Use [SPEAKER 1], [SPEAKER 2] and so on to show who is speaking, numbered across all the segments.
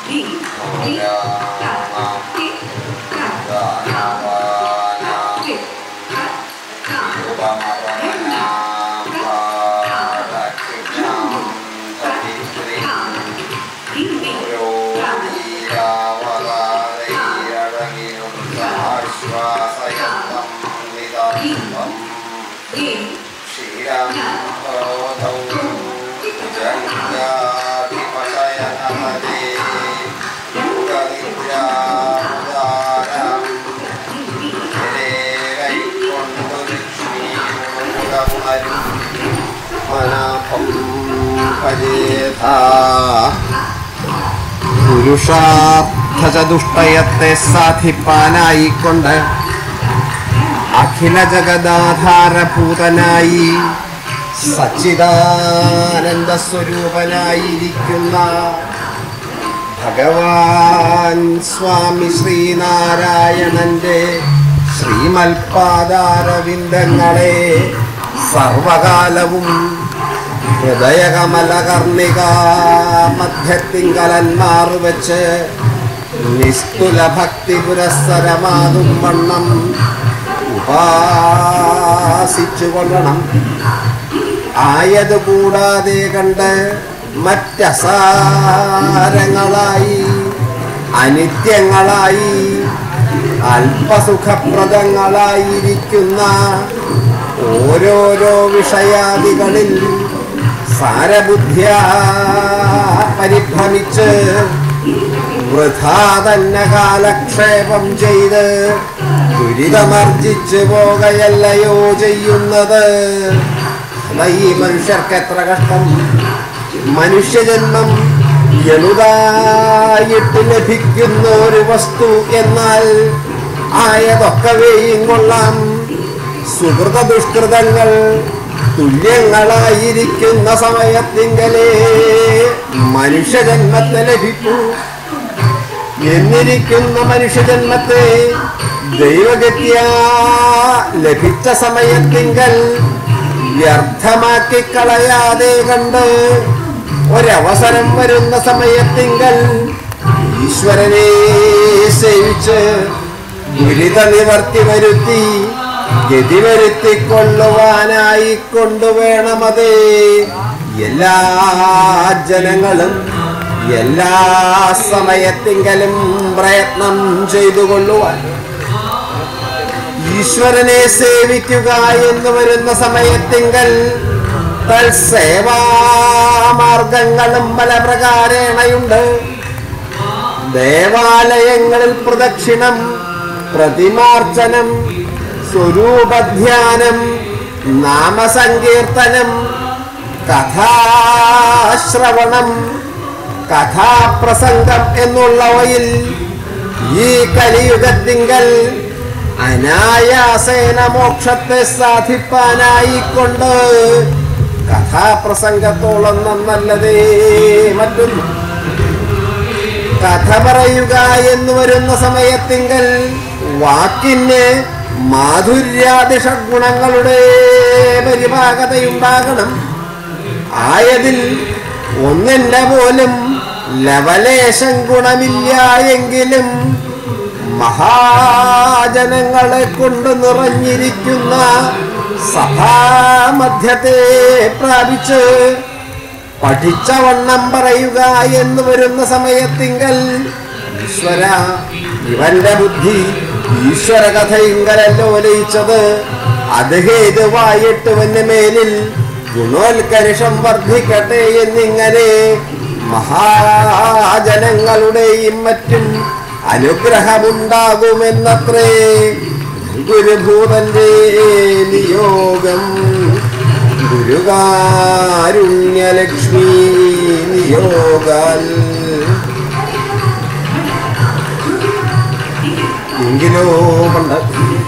[SPEAKER 1] പുരുഷാർത്ഥചതുഷ്ടയത്തെ സാധിപ്പാനായിക്കൊണ്ട് അഖില ജഗദാധാരഭൂതനായി സച്ചിദാനന്ദ സ്വരൂപനായിരിക്കുന്ന ഭഗവാൻ സ്വാമി ശ്രീനാരായണന്റെ ശ്രീമൽപാദാരവിന്ദങ്ങളെ സർവകാലവും ഹൃദയകമലകർണിക മധ്യത്തിങ്കലന്മാർ വെച്ച് നിസ്തുല ഭക്തി പുരസ്സരമാകും വണ്ണം ഉപാസിച്ചു കൊള്ളണം ആയത് കൂടാതെ കണ്ട് മറ്റസാരങ്ങളായി അനിത്യങ്ങളായി അല്പസുഖപ്രദങ്ങളായിരിക്കുന്ന ഓരോരോ വിഷയാദികളിൽ സാരബുദ്ധ്യ പരിഭ്രമിച്ച് വൃഥാ തന്നെ കാലക്ഷേപം ചെയ്ത് ദുരിതമർജിച്ചു പോകയല്ലയോ ചെയ്യുന്നത് അതാ ഈ മനുഷ്യർക്ക് എത്ര കഷ്ടം മനുഷ്യജന്മം എളുതായിട്ട് ലഭിക്കുന്ന ഒരു വസ്തു എന്നാൽ ആയതൊക്കവേയും കൊള്ളാം സുഹൃത ദുഷ്കൃതങ്ങൾ തുല്യങ്ങളായിരിക്കുന്ന സമയത്തിങ്കലേ മനുഷ്യജന്മത്തെ ലഭിക്കൂ എന്നിരിക്കുന്ന മനുഷ്യജന്മത്തെ ദൈവഗത്യ ലഭിച്ച സമയത്തിങ്കൽ വ്യർത്ഥമാക്കി കളയാതെ കണ്ട് ഒരവസരം വരുന്ന സമയത്തിങ്കൽ ഈശ്വരനെ സേവിച്ച് ദുരിത നിവർത്തി വരുത്തി ഗതി വരുത്തിക്കൊള്ളുവാനായി കൊണ്ടുവേണമതേ എല്ലാ ജനങ്ങളും എല്ലാ സമയത്തിങ്കലും പ്രയത്നം ചെയ്തു കൊള്ളുവാൻ ഈശ്വരനെ സേവിക്കുക എന്ന് വരുന്ന സമയത്തിങ്കൽ തൽസേവാമാർഗങ്ങളും പല പ്രകാരേണയുണ്ട് ദേവാലയങ്ങളിൽ പ്രദക്ഷിണം പ്രതിമാർച്ചനം സ്വരൂപധ്യാനം നാമസങ്കീർത്തനം കഥാശ്രവണം കഥാപ്രസംഗം എന്നുള്ളവയിൽ ഈ കലിയുഗത്തിങ്കൽ അനായാസേന മോക്ഷത്തെ സാധിപ്പാനായിക്കൊണ്ട് കഥാപ്രസംഗത്തോളം നന്നല്ലതേ മറ്റൊന്നും കഥ പറയുക എന്ന് വരുന്ന സമയത്തിങ്കൽ വാക്കിന് മാധുര്യാദിഷ ഗുണങ്ങളുടെ പരിഭാഗതയുണ്ടാകണം ആയതിൽ ഒന്നിന്റെ പോലും ലവലേശം ഗുണമില്ല എങ്കിലും മഹാജനങ്ങളെ കൊണ്ട് നിറഞ്ഞിരിക്കുന്ന സഭാമധ്യത്തെ പ്രാപിച്ച് പഠിച്ച വണ്ണം പറയുക എന്ന് വരുന്ന സമയത്തിങ്കൽ ഈശ്വര ഇവന്റെ ബുദ്ധി ഈശ്വര കഥയിങ്കലല്ലോ ലയിച്ചത് അത് ഹേതുവായിട്ട് മേലിൽ ഗുണോത്കർഷം വർദ്ധിക്കട്ടെ എന്നിങ്ങനെ മഹാജനങ്ങളുടെയും മറ്റും അനുഗ്രഹമുണ്ടാകുമെന്നത്രേ ഗുരുഭൂതന്റെ നിയോഗം ഗുരുകാരുണ്യലക്ഷ്മി നിയോഗാൽ എങ്കിലോ പണ്ട്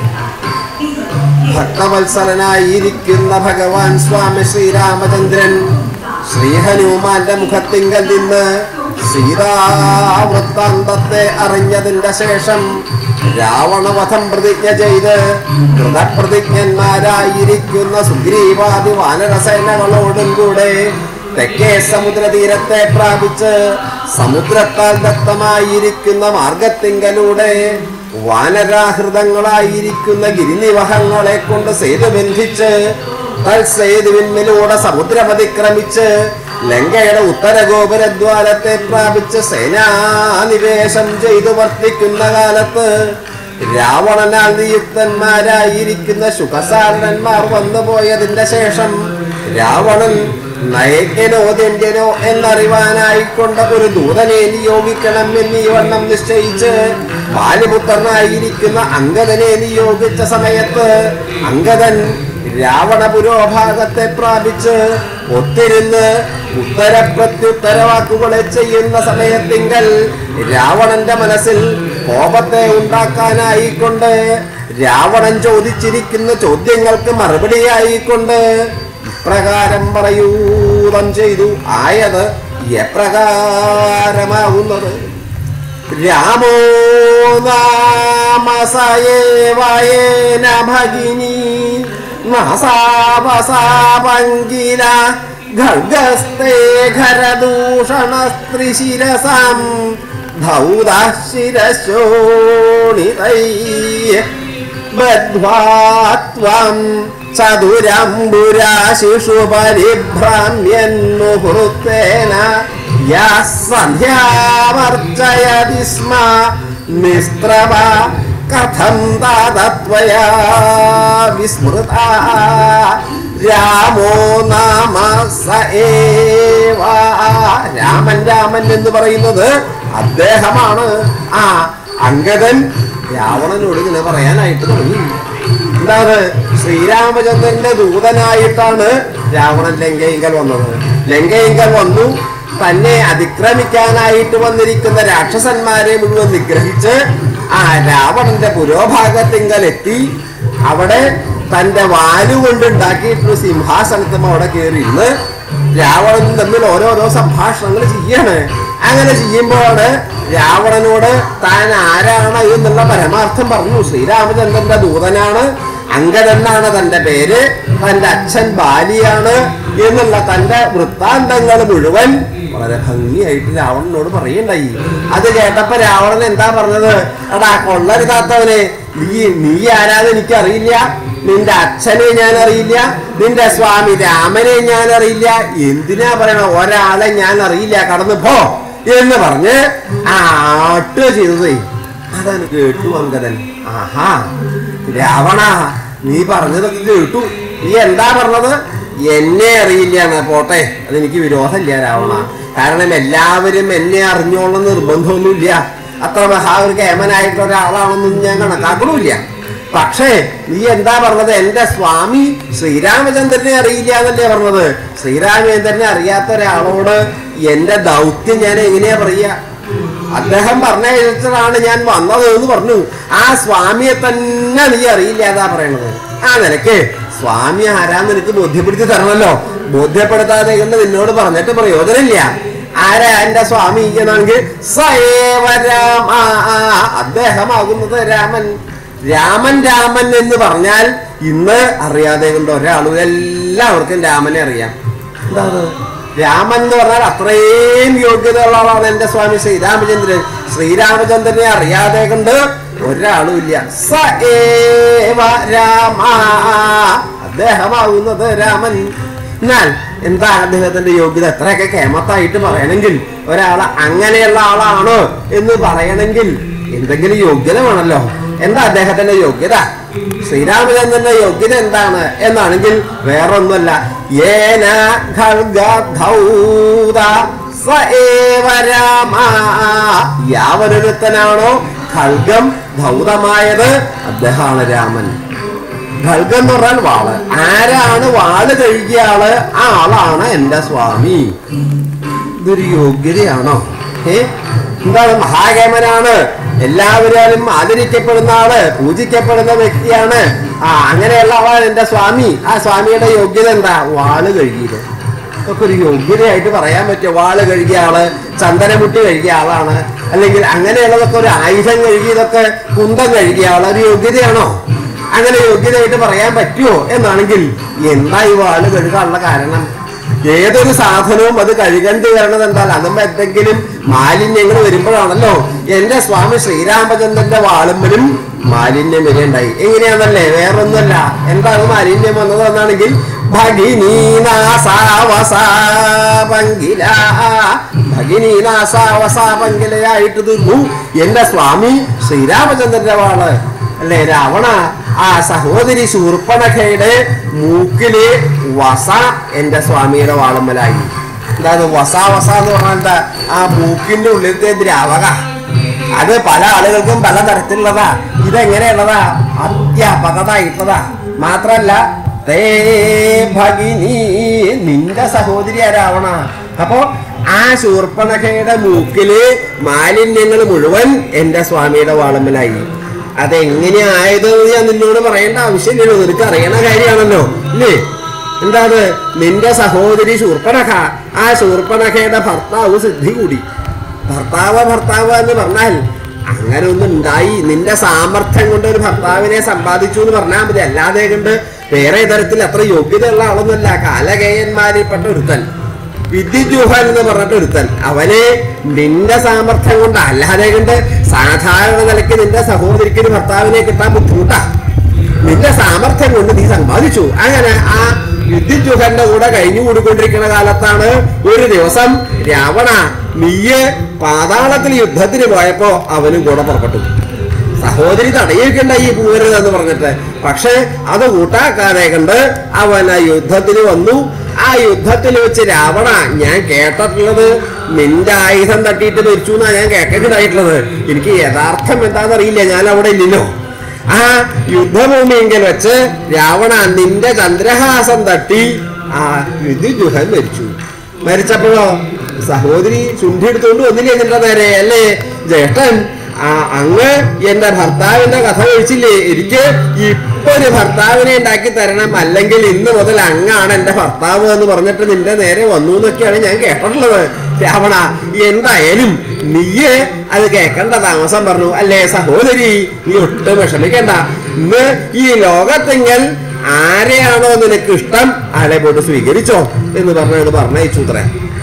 [SPEAKER 1] ഭക്തവത്സലനായിരിക്കുന്ന ഭഗവാൻ സ്വാമി ശ്രീരാമചന്ദ്രൻ ശ്രീഹനുമാന്റെ മുഖത്തിങ്കൽ നിന്ന് സീതാവൃത്താന്തത്തെ അറിഞ്ഞതിന്റെ ശേഷം രാവണവധം പ്രതിജ്ഞ ചെയ്ത് കൃതപ്രതിജ്ഞന്മാരായിരിക്കുന്ന സുഗ്രീവാദി വാനരസേനകളോടും കൂടെ തെക്കേ സമുദ്രതീരത്തെ പ്രാപിച്ച് സമുദ്രത്താൽ ദത്തമായിരിക്കുന്ന മാർഗത്തിങ്കലൂടെ വാനരാഹൃതങ്ങളായിരിക്കുന്ന ഗിരിനിവഹങ്ങളെ കൊണ്ട് സേതു ബന്ധിച്ച് തൽസേതുവിന്മിലൂടെ സമുദ്രമതിക്രമിച്ച് ലങ്കയുടെ ഉത്തരഗോപുരദ്വാരത്തെ പ്രാപിച്ച് സേനാനിവേശം ചെയ്തു വർത്തിക്കുന്ന കാലത്ത് രാവണനാൽ നിയുക്തന്മാരായിരിക്കുന്ന ശുഖസാരണന്മാർ വന്നുപോയതിന്റെ ശേഷം രാവണൻ നയജ്ഞനോ ദണ്ഡ്യനോ എന്നറിവാനായിക്കൊണ്ട് ഒരു ദൂതനെ നിയോഗിക്കണം എന്നീ വണ്ണം നിശ്ചയിച്ച് ബാലിപുത്രനായിരിക്കുന്ന അങ്കദനെ നിയോഗിച്ച സമയത്ത് അങ്കദൻ രാവണ പുരോഭാഗത്തെ പ്രാപിച്ച് ഒത്തിരുന്ന് ഉത്തരപ്രത്യുത്തര വാക്കുകളെ ചെയ്യുന്ന സമയത്തിങ്കൽ രാവണന്റെ മനസ്സിൽ കോപത്തെ ഉണ്ടാക്കാനായിക്കൊണ്ട് രാവണൻ ചോദിച്ചിരിക്കുന്ന ചോദ്യങ്ങൾക്ക് മറുപടിയായിക്കൊണ്ട് ഇപ്രകാരം പറയൂതം ചെയ്തു ആയത് എപ്രകാരമാവുന്നത് രാമോ നാമസയേവയേന ഭഗിനി നാസാവസാപങ്കില ഖഡ്ഗസ്തേ ഖരദൂഷണസ്ത്രിശിരസാം ധൗദാശിരശോണിതൈ ബദ്ധ്വാ ത്വം ചതുരംബുരാശിഷു പരിഭ്രാമ്യന്മുഹൂർത്തേന യാ സന്ധ്യാവർച്ചയതി സ്മ നിസ്ത്രവ കഥം താതത്വയാ വിസ്മൃത രാമോ നാമ സ ഏവ രാമൻ രാമൻ എന്ന് പറയുന്നത് അദ്ദേഹമാണ് ആ അങ്കദൻ രാവണനോട് ഇങ്ങനെ പറയാനായിട്ട് തുടങ്ങി എന്താണ് ശ്രീരാമചന്ദ്രന്റെ ദൂതനായിട്ടാണ് രാവണൻ ലങ്കയിങ്കൽ വന്നത് ലങ്കയിങ്കൽ വന്നു തന്നെ അതിക്രമിക്കാനായിട്ട് വന്നിരിക്കുന്ന രാക്ഷസന്മാരെ മുഴുവൻ നിഗ്രഹിച്ച് ആ രാവണന്റെ പുരോഭാഗത്തിങ്കൽ എത്തി അവിടെ തന്റെ വാലുകൊണ്ട് ഉണ്ടാക്കിയിട്ടുള്ള സിംഹാസനത്തും അവിടെ കയറിയിരുന്ന് രാവണനും തമ്മിൽ ഓരോരോ സംഭാഷണങ്ങൾ ചെയ്യാണ് അങ്ങനെ ചെയ്യുമ്പോഴാണ് രാവണനോട് താൻ ആരാണ് എന്നുള്ള പരമാർത്ഥം പറഞ്ഞു ശ്രീരാമചന്ദ്രന്റെ ദൂതനാണ് അങ്കദെന്നാണ് തന്റെ പേര് തന്റെ അച്ഛൻ ബാലിയാണ് എന്നുള്ള തന്റെ വൃത്താന്തങ്ങൾ മുഴുവൻ വളരെ ഭംഗിയായിട്ട് രാവണനോട് പറയണ്ടായി അത് കേട്ടപ്പോ രാവണൻ എന്താ പറഞ്ഞത് എടാ കൊള്ളരുതാത്തവനെ നീ നീ ആരാന്ന് എനിക്ക് അറിയില്ല നിന്റെ അച്ഛനെ ഞാൻ അറിയില്ല നിന്റെ സ്വാമി രാമനെ ഞാൻ അറിയില്ല എന്തിനാ പറയണ ഒരാളെ ഞാൻ അറിയില്ല കടന്നു പോ എന്ന് പറഞ്ഞ് ആട്ടുക ചെയ്തതേ അതാണ് കേട്ടു അങ്കദൻ ആഹാ രാവണ നീ പറഞ്ഞതൊക്കെ കേട്ടു നീ എന്താ പറഞ്ഞത് എന്നെ അറിയില്ല എന്ന് പോട്ടെ അതെനിക്ക് വിരോധമില്ല രാവണ കാരണം എല്ലാവരും എന്നെ അറിഞ്ഞോളുന്ന നിർബന്ധമൊന്നുമില്ല അത്ര മഹാ ഒരു കേമനായിട്ടുള്ള ഒരാളാണെന്നൊന്നും ഞാൻ കണക്കാക്കണമില്ല പക്ഷേ നീ എന്താ പറഞ്ഞത് എന്റെ സ്വാമി ശ്രീരാമചന്ദ്രനെ അറിയില്ല എന്നല്ലേ പറഞ്ഞത് ശ്രീരാമചന്ദ്രനെ അറിയാത്ത ഒരാളോട് എന്റെ ദൗത്യം ഞാൻ എങ്ങനെയാ പറയാ അദ്ദേഹം പറഞ്ഞതാണ് ഞാൻ വന്നത് എന്ന് പറഞ്ഞു ആ സ്വാമിയെ തന്നെ നീ അറിയില്ല എന്നാ പറയണത് ആ നിനക്ക് സ്വാമി ആരാന്ന് നിനക്ക് ബോധ്യപ്പെടുത്തി തരണമല്ലോ ബോധ്യപ്പെടുത്താതെ കൊണ്ട് നിന്നോട് പറഞ്ഞിട്ട് പ്രയോജനമില്ല ആരാ എന്റെ സ്വാമി എന്നാണെങ്കിൽ സയേവ രാമ അദ്ദേഹമാകുന്നത് രാമൻ രാമൻ രാമൻ എന്ന് പറഞ്ഞാൽ ഇന്ന് അറിയാതെ കൊണ്ട് ഒരാളും എല്ലാവർക്കും രാമനെ അറിയാം എന്താണ് രാമൻ എന്ന് പറഞ്ഞാൽ അത്രയും യോഗ്യതയുള്ള ആളാണ് എന്റെ സ്വാമി ശ്രീരാമചന്ദ്രൻ ശ്രീരാമചന്ദ്രനെ അറിയാതെ കൊണ്ട് ഒരാളും ഇല്ല സ ഏവ രാമ അദ്ദേഹമാകുന്നത് രാമൻ എന്നാൽ എന്താ അദ്ദേഹത്തിന്റെ യോഗ്യത എത്രയൊക്കെ കേമത്തായിട്ട് പറയണമെങ്കിൽ ഒരാള് അങ്ങനെയുള്ള ആളാണ് എന്ന് പറയണമെങ്കിൽ എന്തെങ്കിലും യോഗ്യത വേണമല്ലോ എന്താ അദ്ദേഹത്തിന്റെ യോഗ്യത ശ്രീരാമചന്ദ്രന്റെ യോഗ്യത എന്താണ് എന്നാണെങ്കിൽ വേറൊന്നുമല്ല ഏന ഖൽഗധൗത സ ഏവ രാമ യാവനൊരുത്തനാണോ ഖൽഗം ധൗതമായത് അദ്ദേഹമാണ് രാമൻ ഖൽഗം എന്ന് പറഞ്ഞാൽ വാള് ആരാണ് വാള് കഴുകിയ ആള് ആ ആളാണ് എന്റെ സ്വാമി ഇതൊരു യോഗ്യതയാണോ ഏ എന്താണ് മഹാകേമനാണ് എല്ലാവരും ആദരിക്കപ്പെടുന്ന ആള് പൂജിക്കപ്പെടുന്ന വ്യക്തിയാണ് ആ അങ്ങനെയുള്ള ആളാണ് എന്റെ സ്വാമി ആ സ്വാമിയുടെ യോഗ്യത എന്താ വാള് കഴുകിയത് ഒക്കെ ഒരു യോഗ്യതയായിട്ട് പറയാൻ പറ്റുമോ വാള് കഴുകിയ ആള് ചന്ദനമുട്ടി കഴുകിയ ആളാണ് അല്ലെങ്കിൽ അങ്ങനെയുള്ളതൊക്കെ ഒരു ആയുധം കഴുകിയതൊക്കെ കുന്തം കഴുകിയ ആള് ഒരു യോഗ്യതയാണോ അങ്ങനെ യോഗ്യതയായിട്ട് പറയാൻ പറ്റുമോ എന്നാണെങ്കിൽ എന്താ ഈ വാള് കഴുകാനുള്ള കാരണം ഏതൊരു സാധനവും അത് കഴുകേണ്ടി വരണത് എന്താൽ അതുമ്പോ എന്തെങ്കിലും മാലിന്യങ്ങൾ വരുമ്പോഴാണല്ലോ എന്റെ സ്വാമി ശ്രീരാമചന്ദ്രന്റെ വാളുമ്പലും മാലിന്യം വരെയുണ്ടായി എങ്ങനെയാണല്ലേ വേറൊന്നുമല്ല എന്താണ് മാലിന്യം വന്നത് എന്നാണെങ്കിൽ ഭഗിനീനാസാവസാപങ്കില ഭഗിനീനാസാവസാപങ്കിലയായിട്ട് തീർന്നു എന്റെ സ്വാമി ശ്രീരാമചന്ദ്രന്റെ വാള് അല്ലേ രാവണ ആ സഹോദരി ശൂർപ്പണഖയുടെ മൂക്കില് വസ എന്റെ സ്വാമിയുടെ വാളമ്മലായി എന്തായത് വസ വസ എന്ന് പറഞ്ഞാൽ എന്താ ആ മൂക്കിന്റെ ഉള്ളിലത്തെ ദ്രാവക അത് പല ആളുകൾക്കും പല തരത്തിലുള്ളതാ ഇതെങ്ങനെയുള്ളതാ അത്യാപകതായിട്ടുള്ളതാ മാത്രല്ല തേ ഭഗിനി നിന്റെ സഹോദരി ആരാവണ അപ്പോ ആ ശൂർപ്പണഖയുടെ മൂക്കില് മാലിന്യങ്ങൾ മുഴുവൻ എന്റെ സ്വാമിയുടെ വാളമ്മലായി അതെങ്ങനെയായതെന്ന് ഞാൻ നിന്നോട് പറയേണ്ട ആവശ്യമില്ലല്ലോ നിനക്ക് അറിയണ കാര്യമാണല്ലോ ഇല്ലേ എന്താണ് നിന്റെ സഹോദരി ശൂർപ്പണഖ ആ ശൂർപ്പണഖയുടെ ഭർത്താവ് സിദ്ധി കൂടി ഭർത്താവ് ഭർത്താവ് എന്ന് പറഞ്ഞാൽ അങ്ങനെ ഒന്നും ഉണ്ടായി നിന്റെ സാമർഥ്യം കൊണ്ട് ഒരു ഭർത്താവിനെ സമ്പാദിച്ചു എന്ന് പറഞ്ഞാൽ മതി അല്ലാതെ കൊണ്ട് വേറെ തരത്തിൽ അത്ര യോഗ്യതയുള്ള ആളൊന്നുമല്ല കാലകേയന്മാരിൽപ്പെട്ട ഒരുത്തൻ വിദ്യുജൂഹൻ എന്ന് പറഞ്ഞിട്ട് ഒരുത്തൻ അവനെ നിന്റെ സാമർഥ്യം കൊണ്ട് അല്ലാതെ കൊണ്ട് സാധാരണ നിലയ്ക്ക് നിന്റെ സഹോദരിക്ക് ഒരു ഭർത്താവിനെ കിട്ടാൻ ബുദ്ധിമുട്ടാ നിന്റെ സാമർഥ്യം കൊണ്ട് നീ സമ്പാദിച്ചു അങ്ങനെ ആ വിദ്യുജൂഹന്റെ കൂടെ കഴിഞ്ഞു കൂടിക്കൊണ്ടിരിക്കുന്ന കാലത്താണ് ഒരു ദിവസം രാവണ നീയെ പാതാളത്തിൽ യുദ്ധത്തിന് പോയപ്പോ അവനും കൂടെ പുറപ്പെട്ടു സഹോദരി തടയിക്കണ്ട ഈ പോകരുത് എന്ന് പറഞ്ഞിട്ട് പക്ഷെ അത് കൂട്ടാക്കാതെ കണ്ട് അവൻ ആ യുദ്ധത്തിന് വന്നു ആ യുദ്ധത്തിൽ വെച്ച് രാവണ ഞാൻ കേട്ടിട്ടുള്ളത് നിന്റെ ആയുധം തട്ടിയിട്ട് മരിച്ചു എന്നാ ഞാൻ കേട്ടിട്ടുണ്ടായിട്ടുള്ളത് എനിക്ക് യഥാർത്ഥം എന്താണെന്നറിയില്ല ഞാൻ അവിടെ ഇല്ലല്ലോ ആ യുദ്ധഭൂമിയെങ്കിൽ വെച്ച് രാവണ നിന്റെ ചന്ദ്രഹാസം തട്ടി ആ വിദ്യുജുഹൻ മരിച്ചു മരിച്ചപ്പോഴോ സഹോദരി ചുണ്ടി എടുത്തുകൊണ്ട് വന്നില്ലേ നിന്റെ നേരെ അല്ലേ ജ്യേഷ്ഠൻ ആ അങ്ങ് എന്റെ ഭർത്താവിന്റെ കഥ കഴിച്ചില്ലേ എനിക്ക് ഇപ്പൊ ഒരു ഭർത്താവിനെ ഉണ്ടാക്കി തരണം അല്ലെങ്കിൽ ഇന്ന് മുതൽ അങ്ങാണ് എന്റെ ഭർത്താവ് എന്ന് പറഞ്ഞിട്ട് നിന്റെ നേരെ വന്നു എന്നൊക്കെയാണ് ഞാൻ കേട്ടിട്ടുള്ളത് രാവണ എന്തായാലും നീയെ അത് കേൾക്കേണ്ട താമസം പറഞ്ഞു അല്ലേ സഹോദരി നീ ഒട്ടും വിഷമിക്കണ്ട ഇന്ന് ഈ ലോകത്തെങ്കിൽ ആരെയാണോ നിനക്ക് ഇഷ്ടം ആരെ പോയിട്ട് സ്വീകരിച്ചോ എന്ന് പറഞ്ഞത് പറഞ്ഞയച്ചു അത്രേ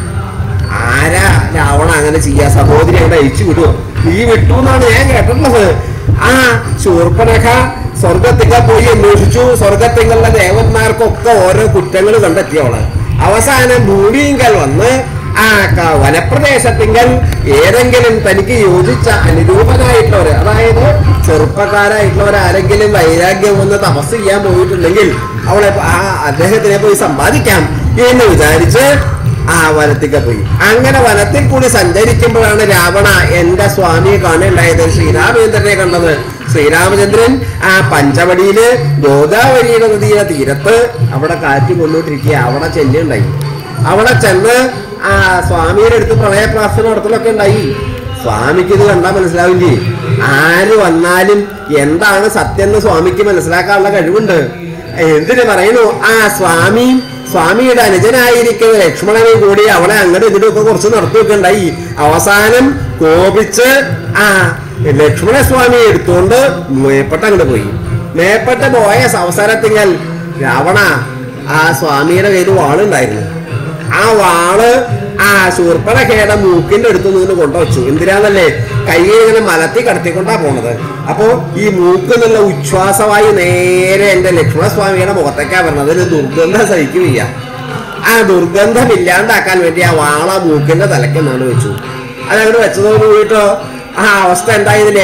[SPEAKER 1] ആരാ രാവണ അങ്ങനെ ചെയ്യാ സഹോദരി അവിടെ അയച്ചു വിടുവോ നീ വിട്ടു എന്നാണ് ഞാൻ കേട്ടിട്ടുള്ളത് ആ ശൂർപ്പനഖ സ്വർഗത്തിങ്ക പോയി അന്വേഷിച്ചു സ്വർഗത്തിങ്കളുടെ ദേവന്മാർക്കൊക്കെ ഓരോ കുറ്റങ്ങൾ കണ്ടെത്തിയവള് അവസാനം ഭൂമിയിങ്കൽ വന്ന് ആ ക- വനപ്രദേശത്തിങ്കൽ ഏതെങ്കിലും തനിക്ക് യോജിച്ച അനുരൂപനായിട്ടുള്ളവര് അതായത് ചെറുപ്പക്കാരായിട്ടുള്ളവർ ആരെങ്കിലും വൈരാഗ്യം വന്ന് തപസ് ചെയ്യാൻ പോയിട്ടുണ്ടെങ്കിൽ അവളെ ആ അദ്ദേഹത്തിനെ പോയി സമ്പാദിക്കാം എന്ന് വിചാരിച്ച് ആ വനത്തിക്ക് പോയി അങ്ങനെ വനത്തിൽ കൂടി സഞ്ചരിക്കുമ്പോഴാണ് രാവണ എന്റെ സ്വാമിയെ കാണുണ്ടായത് ശ്രീരാമചന്ദ്രനെ കണ്ടത് ശ്രീരാമചന്ദ്രൻ ആ പഞ്ചവടിയില് ഗോദാവരിയുടെ നദിയുടെ തീരത്ത് അവിടെ കാറ്റ് കൊണ്ടുകൊണ്ടിരിക്കുക അവിടെ ചെല്ലുണ്ടായി അവിടെ ചെന്ന് ആ സ്വാമിയുടെ അടുത്ത് പ്രളയപ്രാർത്ഥന നടത്തലൊക്കെ ഉണ്ടായി സ്വാമിക്ക് ഇത് കണ്ടാൽ മനസ്സിലാവില്ലേ ആര് വന്നാലും എന്താണ് സത്യം എന്ന് സ്വാമിക്ക് മനസ്സിലാക്കാനുള്ള കഴിവുണ്ട് എന്തിനു പറയുന്നു ആ സ്വാമി സ്വാമിയുടെ അനുജനായിരിക്കുന്ന ലക്ഷ്മണനും കൂടി അവളെ അങ്ങോട്ടും ഇങ്ങോട്ടും ഒക്കെ കുറച്ച് നടത്തുകയൊക്കെ ഉണ്ടായി അവസാനം കോപിച്ച് ആ ലക്ഷ്മണസ്വാമി എടുത്തുകൊണ്ട് മേപ്പട്ട അങ്ങോട്ട് പോയി മേപ്പട്ട പോയ അവസരത്തിങ്ങൽ രാവണ ആ സ്വാമിയുടെ കയ്യിൽ വാളുണ്ടായിരുന്നു ആ വാള് ആ ശൂർപ്പണഖയുടെ മൂക്കിന്റെ അടുത്ത് നിന്ന് കൊണ്ടുവച്ചു എന്തിനാന്നല്ലേ കയ്യിൽ ഇങ്ങനെ മലത്തി കടത്തിക്കൊണ്ടാ പോണത് അപ്പോ ഈ മൂക്ക് എന്നുള്ള ഉച്ഛ്വാസമായി നേരെ എന്റെ ലക്ഷ്മണസ്വാമിയുടെ മുഖത്തേക്കാ പറഞ്ഞത് അതിന് ദുർഗന്ധം സഹിക്കുന്നില്ല ആ ദുർഗന്ധം ഇല്ലാണ്ടാക്കാൻ വേണ്ടി ആ വാള മൂക്കിന്റെ തലയ്ക്ക് നാണ് വെച്ചു അതങ്ങോട്ട് വെച്ചതോട് കൂടിയിട്ടോ ആ അവസ്ഥ എന്തായതില്ലേ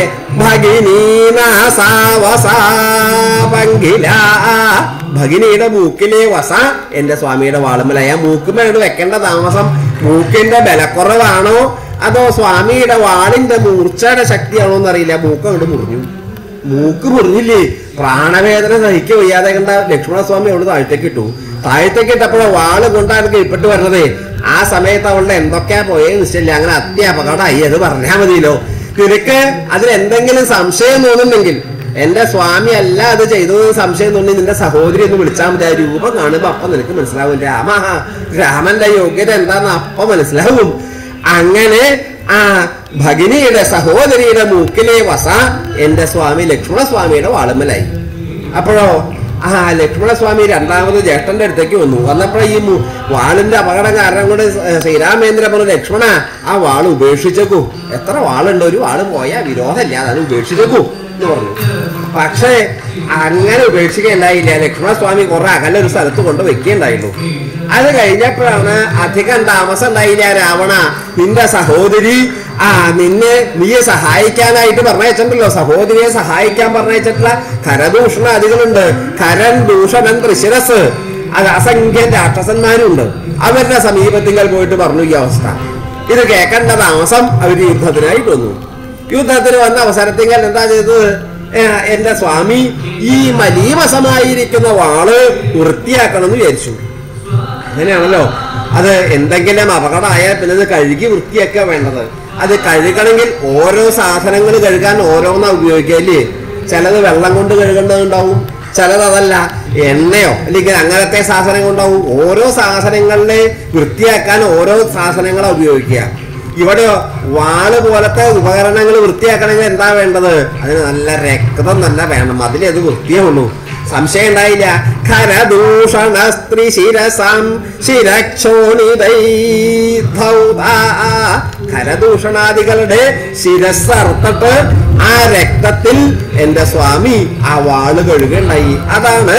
[SPEAKER 1] ഭഗിനീനാസാവസാപങ്കില ഭഗിനിയുടെ മൂക്കിലെ വസ എന്റെ സ്വാമിയുടെ വാളുമ്മലായി ആ മൂക്കുമ്മ വെക്കേണ്ട താമസം മൂക്കിന്റെ ബലക്കുറവാണോ അതോ സ്വാമിയുടെ വാളിന്റെ മൂർച്ചയുടെ ശക്തിയാണോ എന്നറിയില്ല മൂക്ക് അങ്ങോട്ട് മുറിഞ്ഞു മൂക്ക് മുറിഞ്ഞില്ലേ പ്രാണവേദന സഹിக்க വയ്യാതെ കണ്ട ലക്ഷ്മണസ്വാമി അവള് താഴത്തേക്ക് ഇട്ടു താഴത്തേക്ക് ഇട്ടപ്പോഴോ വാള് കൊണ്ടാണ് കീഴ്പ്പെട്ട് വരുന്നത് ആ സമയത്ത് അവളുടെ എന്തൊക്കെയാ പോയെന്ന് നിശ്ചയില്ല അങ്ങനെ അത്യപകടമായി അത് പറഞ്ഞാൽ മതിയല്ലോ നിനക്ക് അതിൽ എന്തെങ്കിലും സംശയം തോന്നുന്നുണ്ടെങ്കിൽ എന്റെ സ്വാമി അല്ല അത് ചെയ്തത് സംശയം തോന്നി നിന്റെ സഹോദരി എന്ന് വിളിച്ചാൽ മതി ആ രൂപം കാണുമ്പോ അപ്പൊ നിനക്ക് മനസ്സിലാവും രാമ രാമന്റെ യോഗ്യത എന്താന്ന് അപ്പൊ മനസ്സിലാവും അങ്ങനെ ആ ഭഗിനിയുടെ സഹോദരിയുടെ മൂക്കിലെ വസ എന്റെ സ്വാമി ലക്ഷ്മണസ്വാമിയുടെ വാളുമ്മലായി അപ്പോഴോ ആ ലക്ഷ്മണസ്വാമി രണ്ടാമത് ജ്യേഷ്ഠന്റെ അടുത്തേക്ക് വന്നു വന്നപ്പോൾ ഈ മു- വാളിന്റെ അപകടം കാരണം കൊണ്ട് സ- ശ്രീരാമേന്ദ്ര പറഞ്ഞു ലക്ഷ്മണ ആ വാള് ഉപേക്ഷിച്ചേക്കൂ എത്ര വാളുണ്ട് ഒരു വാള് പോയാ വിരോധമില്ല അത് ഉപേക്ഷിച്ചേക്കൂ എന്ന് പറഞ്ഞു പക്ഷേ അങ്ങനെ ഉപേക്ഷിക്കുകയുണ്ടായില്ല ലക്ഷ്മണസ്വാമി കുറെ അകലെ ഒരു സ്ഥലത്ത് കൊണ്ട് വെക്കുകയുണ്ടായിരുന്നു അത് കഴിഞ്ഞപ്പോഴാണ് അധികം താമസം ഉണ്ടായില്ല രാവണ നിന്റെ സഹോദരി ആ നിന്നെ നീയെ സഹായിക്കാനായിട്ട് പറഞ്ഞയച്ചിട്ടുണ്ടല്ലോ സഹോദരിയെ സഹായിക്കാൻ പറഞ്ഞയച്ചിട്ടുള്ള കരദൂഷണാദികളുണ്ട് കരൻ ദൂഷണൻ തൃശിരസ് അത് അസംഖ്യം രാക്ഷസന്മാരുണ്ട് അവരുടെ സമീപത്തിങ്കൽ പോയിട്ട് പറഞ്ഞു ഈ അവസ്ഥ ഇത് കേൾക്കേണ്ട താമസം അവർ യുദ്ധത്തിനായിട്ട് വന്നു യുദ്ധത്തിന് വന്ന അവസരത്തിങ്കൽ എന്താ ചെയ്തത് ഏ, എന്റെ സ്വാമി ഈ മലീമസമായിരിക്കുന്ന വാള് വൃത്തിയാക്കണം എന്ന് വിചാരിച്ചു അങ്ങനെയാണല്ലോ അത് എന്തെങ്കിലും അപകടമായാൽ പിന്നെ അത് കഴുകി വൃത്തിയാക്കുക വേണ്ടത് അത് കഴുകണമെങ്കിൽ ഓരോ സാധനങ്ങൾ കഴുകാൻ ഓരോന്നാ ഉപയോഗിക്കല്ലേ ചിലത് വെള്ളം കൊണ്ട് കഴുകേണ്ടതുണ്ടാവും ചിലത് അതല്ല എണ്ണയോ അല്ലെങ്കിൽ അങ്ങനത്തെ സാധനങ്ങൾ ഉണ്ടാവും ഓരോ സാധനങ്ങളിലെ വൃത്തിയാക്കാൻ ഓരോ സാധനങ്ങളാ ഉപയോഗിക്കുക ഇവിടെയോ വാള് പോലത്തെ ഉപകരണങ്ങൾ വൃത്തിയാക്കണമെങ്കിൽ എന്താ വേണ്ടത് അതിന് നല്ല രക്തം തന്നെ വേണം അതിലേ അത് വൃത്തിയേ ഉള്ളൂ സംശയം ഉണ്ടായില്ല ഖരദൂഷണ സ്ത്രീ ശിരസാം ശിരക്ഷോണിതൈ ഖരദൂഷണാദികളുടെ ശിരസ് അറുത്തിട്ട് ആ രക്തത്തിൽ എന്റെ സ്വാമി ആ വാള് കഴുകുണ്ടായി അതാണ്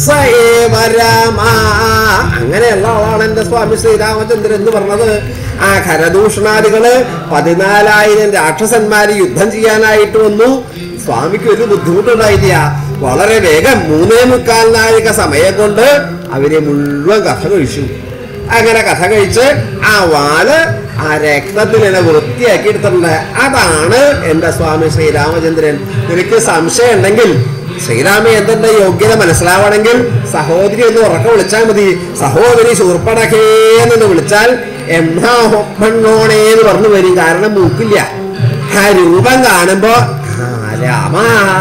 [SPEAKER 1] സേവരാമ അങ്ങനെയുള്ള ആളാണ് എന്റെ സ്വാമി ശ്രീരാമചന്ദ്രൻ എന്ന് പറഞ്ഞത് ആ ഖരദൂഷണാദികള് പതിനാലായിരം രാക്ഷസന്മാര് യുദ്ധം ചെയ്യാനായിട്ട് വന്നു സ്വാമിക്ക് ഒരു ബുദ്ധിമുട്ടുണ്ടായില്ല വളരെ വേഗം മൂന്നേ മുക്കാൽ നാഴിക സമയം കൊണ്ട് അവരെ മുഴുവൻ കഥ കഴിച്ചു അങ്ങനെ കഥ കഴിച്ച് ആ വാള് ആ രക്തത്തിൽ എന്നെ വൃത്തിയാക്കി എടുത്തിട്ടുണ്ട് അതാണ് എന്റെ സ്വാമി ശ്രീരാമചന്ദ്രൻ നിനക്ക് സംശയം ഉണ്ടെങ്കിൽ ശ്രീരാമചന്ദ്രന്റെ യോഗ്യത മനസ്സിലാവണമെങ്കിൽ സഹോദരി എന്ന് ഉറക്കം വിളിച്ചാൽ മതി സഹോദരി ശൂർപ്പണഖേന്ന് വിളിച്ചാൽ എന്നാ ഹൊപ്പണ്ണോണേ എന്ന് പറഞ്ഞു വരും കാരണം മൂക്കില്ല ആ രൂപം കാണുമ്പോ ആ രാമ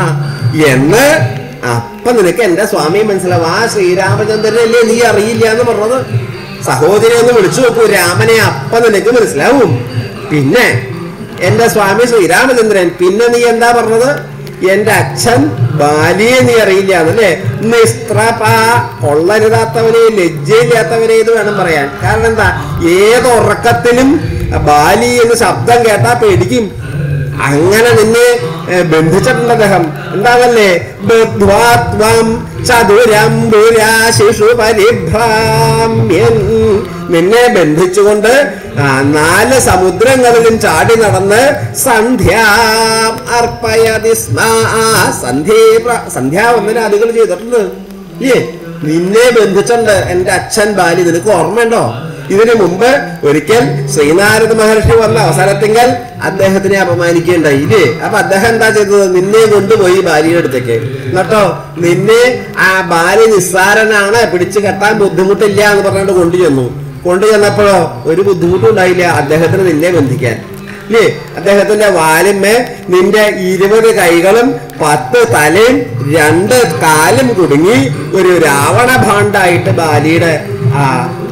[SPEAKER 1] എന്ന് അപ്പൊ നിനക്ക് എന്റെ സ്വാമി മനസ്സിലാവും ആ ശ്രീരാമചന്ദ്രനല്ലേ നീ അറിയില്ല എന്ന് പറഞ്ഞത് സഹോദരി ഒന്ന് വിളിച്ചു നോക്കൂ രാമനെ അപ്പൊ നിനക്ക് മനസ്സിലാവും പിന്നെ എന്റെ സ്വാമി ശ്രീരാമചന്ദ്രൻ പിന്നെ നീ എന്താ പറഞ്ഞത് എന്റെ അച്ഛൻ ബാലിയെ നീ അറിയില്ല എന്നല്ലേ നിസ്ത്രപ കൊള്ളരുതാത്തവനെ ലജ്ജയില്ലാത്തവനെ ഇത് വേണം പറയാൻ കാരണം എന്താ ഏത് ഉറക്കത്തിലും ബാലി എന്ന് ശബ്ദം കേട്ടാ പേടിക്കും അങ്ങനെ നിന്നെ ഏ, ബന്ധിച്ചിട്ടുണ്ട് അദ്ദേഹം എന്താണല്ലേ ബദ്ധ്വാത്വം ചതുരംബുരാ ശിശു പരിഭ്രാമ്യൻ നിന്നെ ബന്ധിച്ചുകൊണ്ട് ആ, നാല് സമുദ്രങ്ങളിലും ചാടി നടന്ന് സന്ധ്യ അർപ്പയതി സ്മ സന്ധ്യ സന്ധ്യാവന്ദനാദികൾ ചെയ്തിട്ടുണ്ട് ഏ നിന്നെ ബന്ധിച്ചിട്ടുണ്ട് എന്റെ അച്ഛൻ ബാലി നിനക്ക് ഓർമ്മയുണ്ടോ ഇതിനു മുമ്പ് ഒരിക്കൽ ശ്രീനാരദ മഹർഷി വന്ന അവസരത്തിങ്കൽ അദ്ദേഹത്തിനെ അപമാനിക്കുകയുണ്ടായി ഇല്ലേ അപ്പൊ അദ്ദേഹം എന്താ ചെയ്തത് നിന്നെ കൊണ്ടുപോയി ഭാര്യയുടെ അടുത്തേക്ക് എന്നിട്ടോ നിന്നെ ആ ഭാര്യ നിസ്സാരനാണ് പിടിച്ചു കെട്ടാൻ ബുദ്ധിമുട്ടില്ല എന്ന് പറഞ്ഞുകൊണ്ട് കൊണ്ടുചെന്നു കൊണ്ടുചെന്നപ്പോഴോ ഒരു ബുദ്ധിമുട്ടും ഉണ്ടായില്ല അദ്ദേഹത്തിന് നിന്നെ ബന്ധിക്കാൻ ഇല്ലേ അദ്ദേഹത്തിന്റെ വാലിന്മേ നിന്റെ ഇരുപത് കൈകളും പത്ത് തലയും രണ്ട് കാലും കുടുങ്ങി ഒരു രാവണ ഭാണ്ഡായിട്ട് ബാലിയുടെ ആ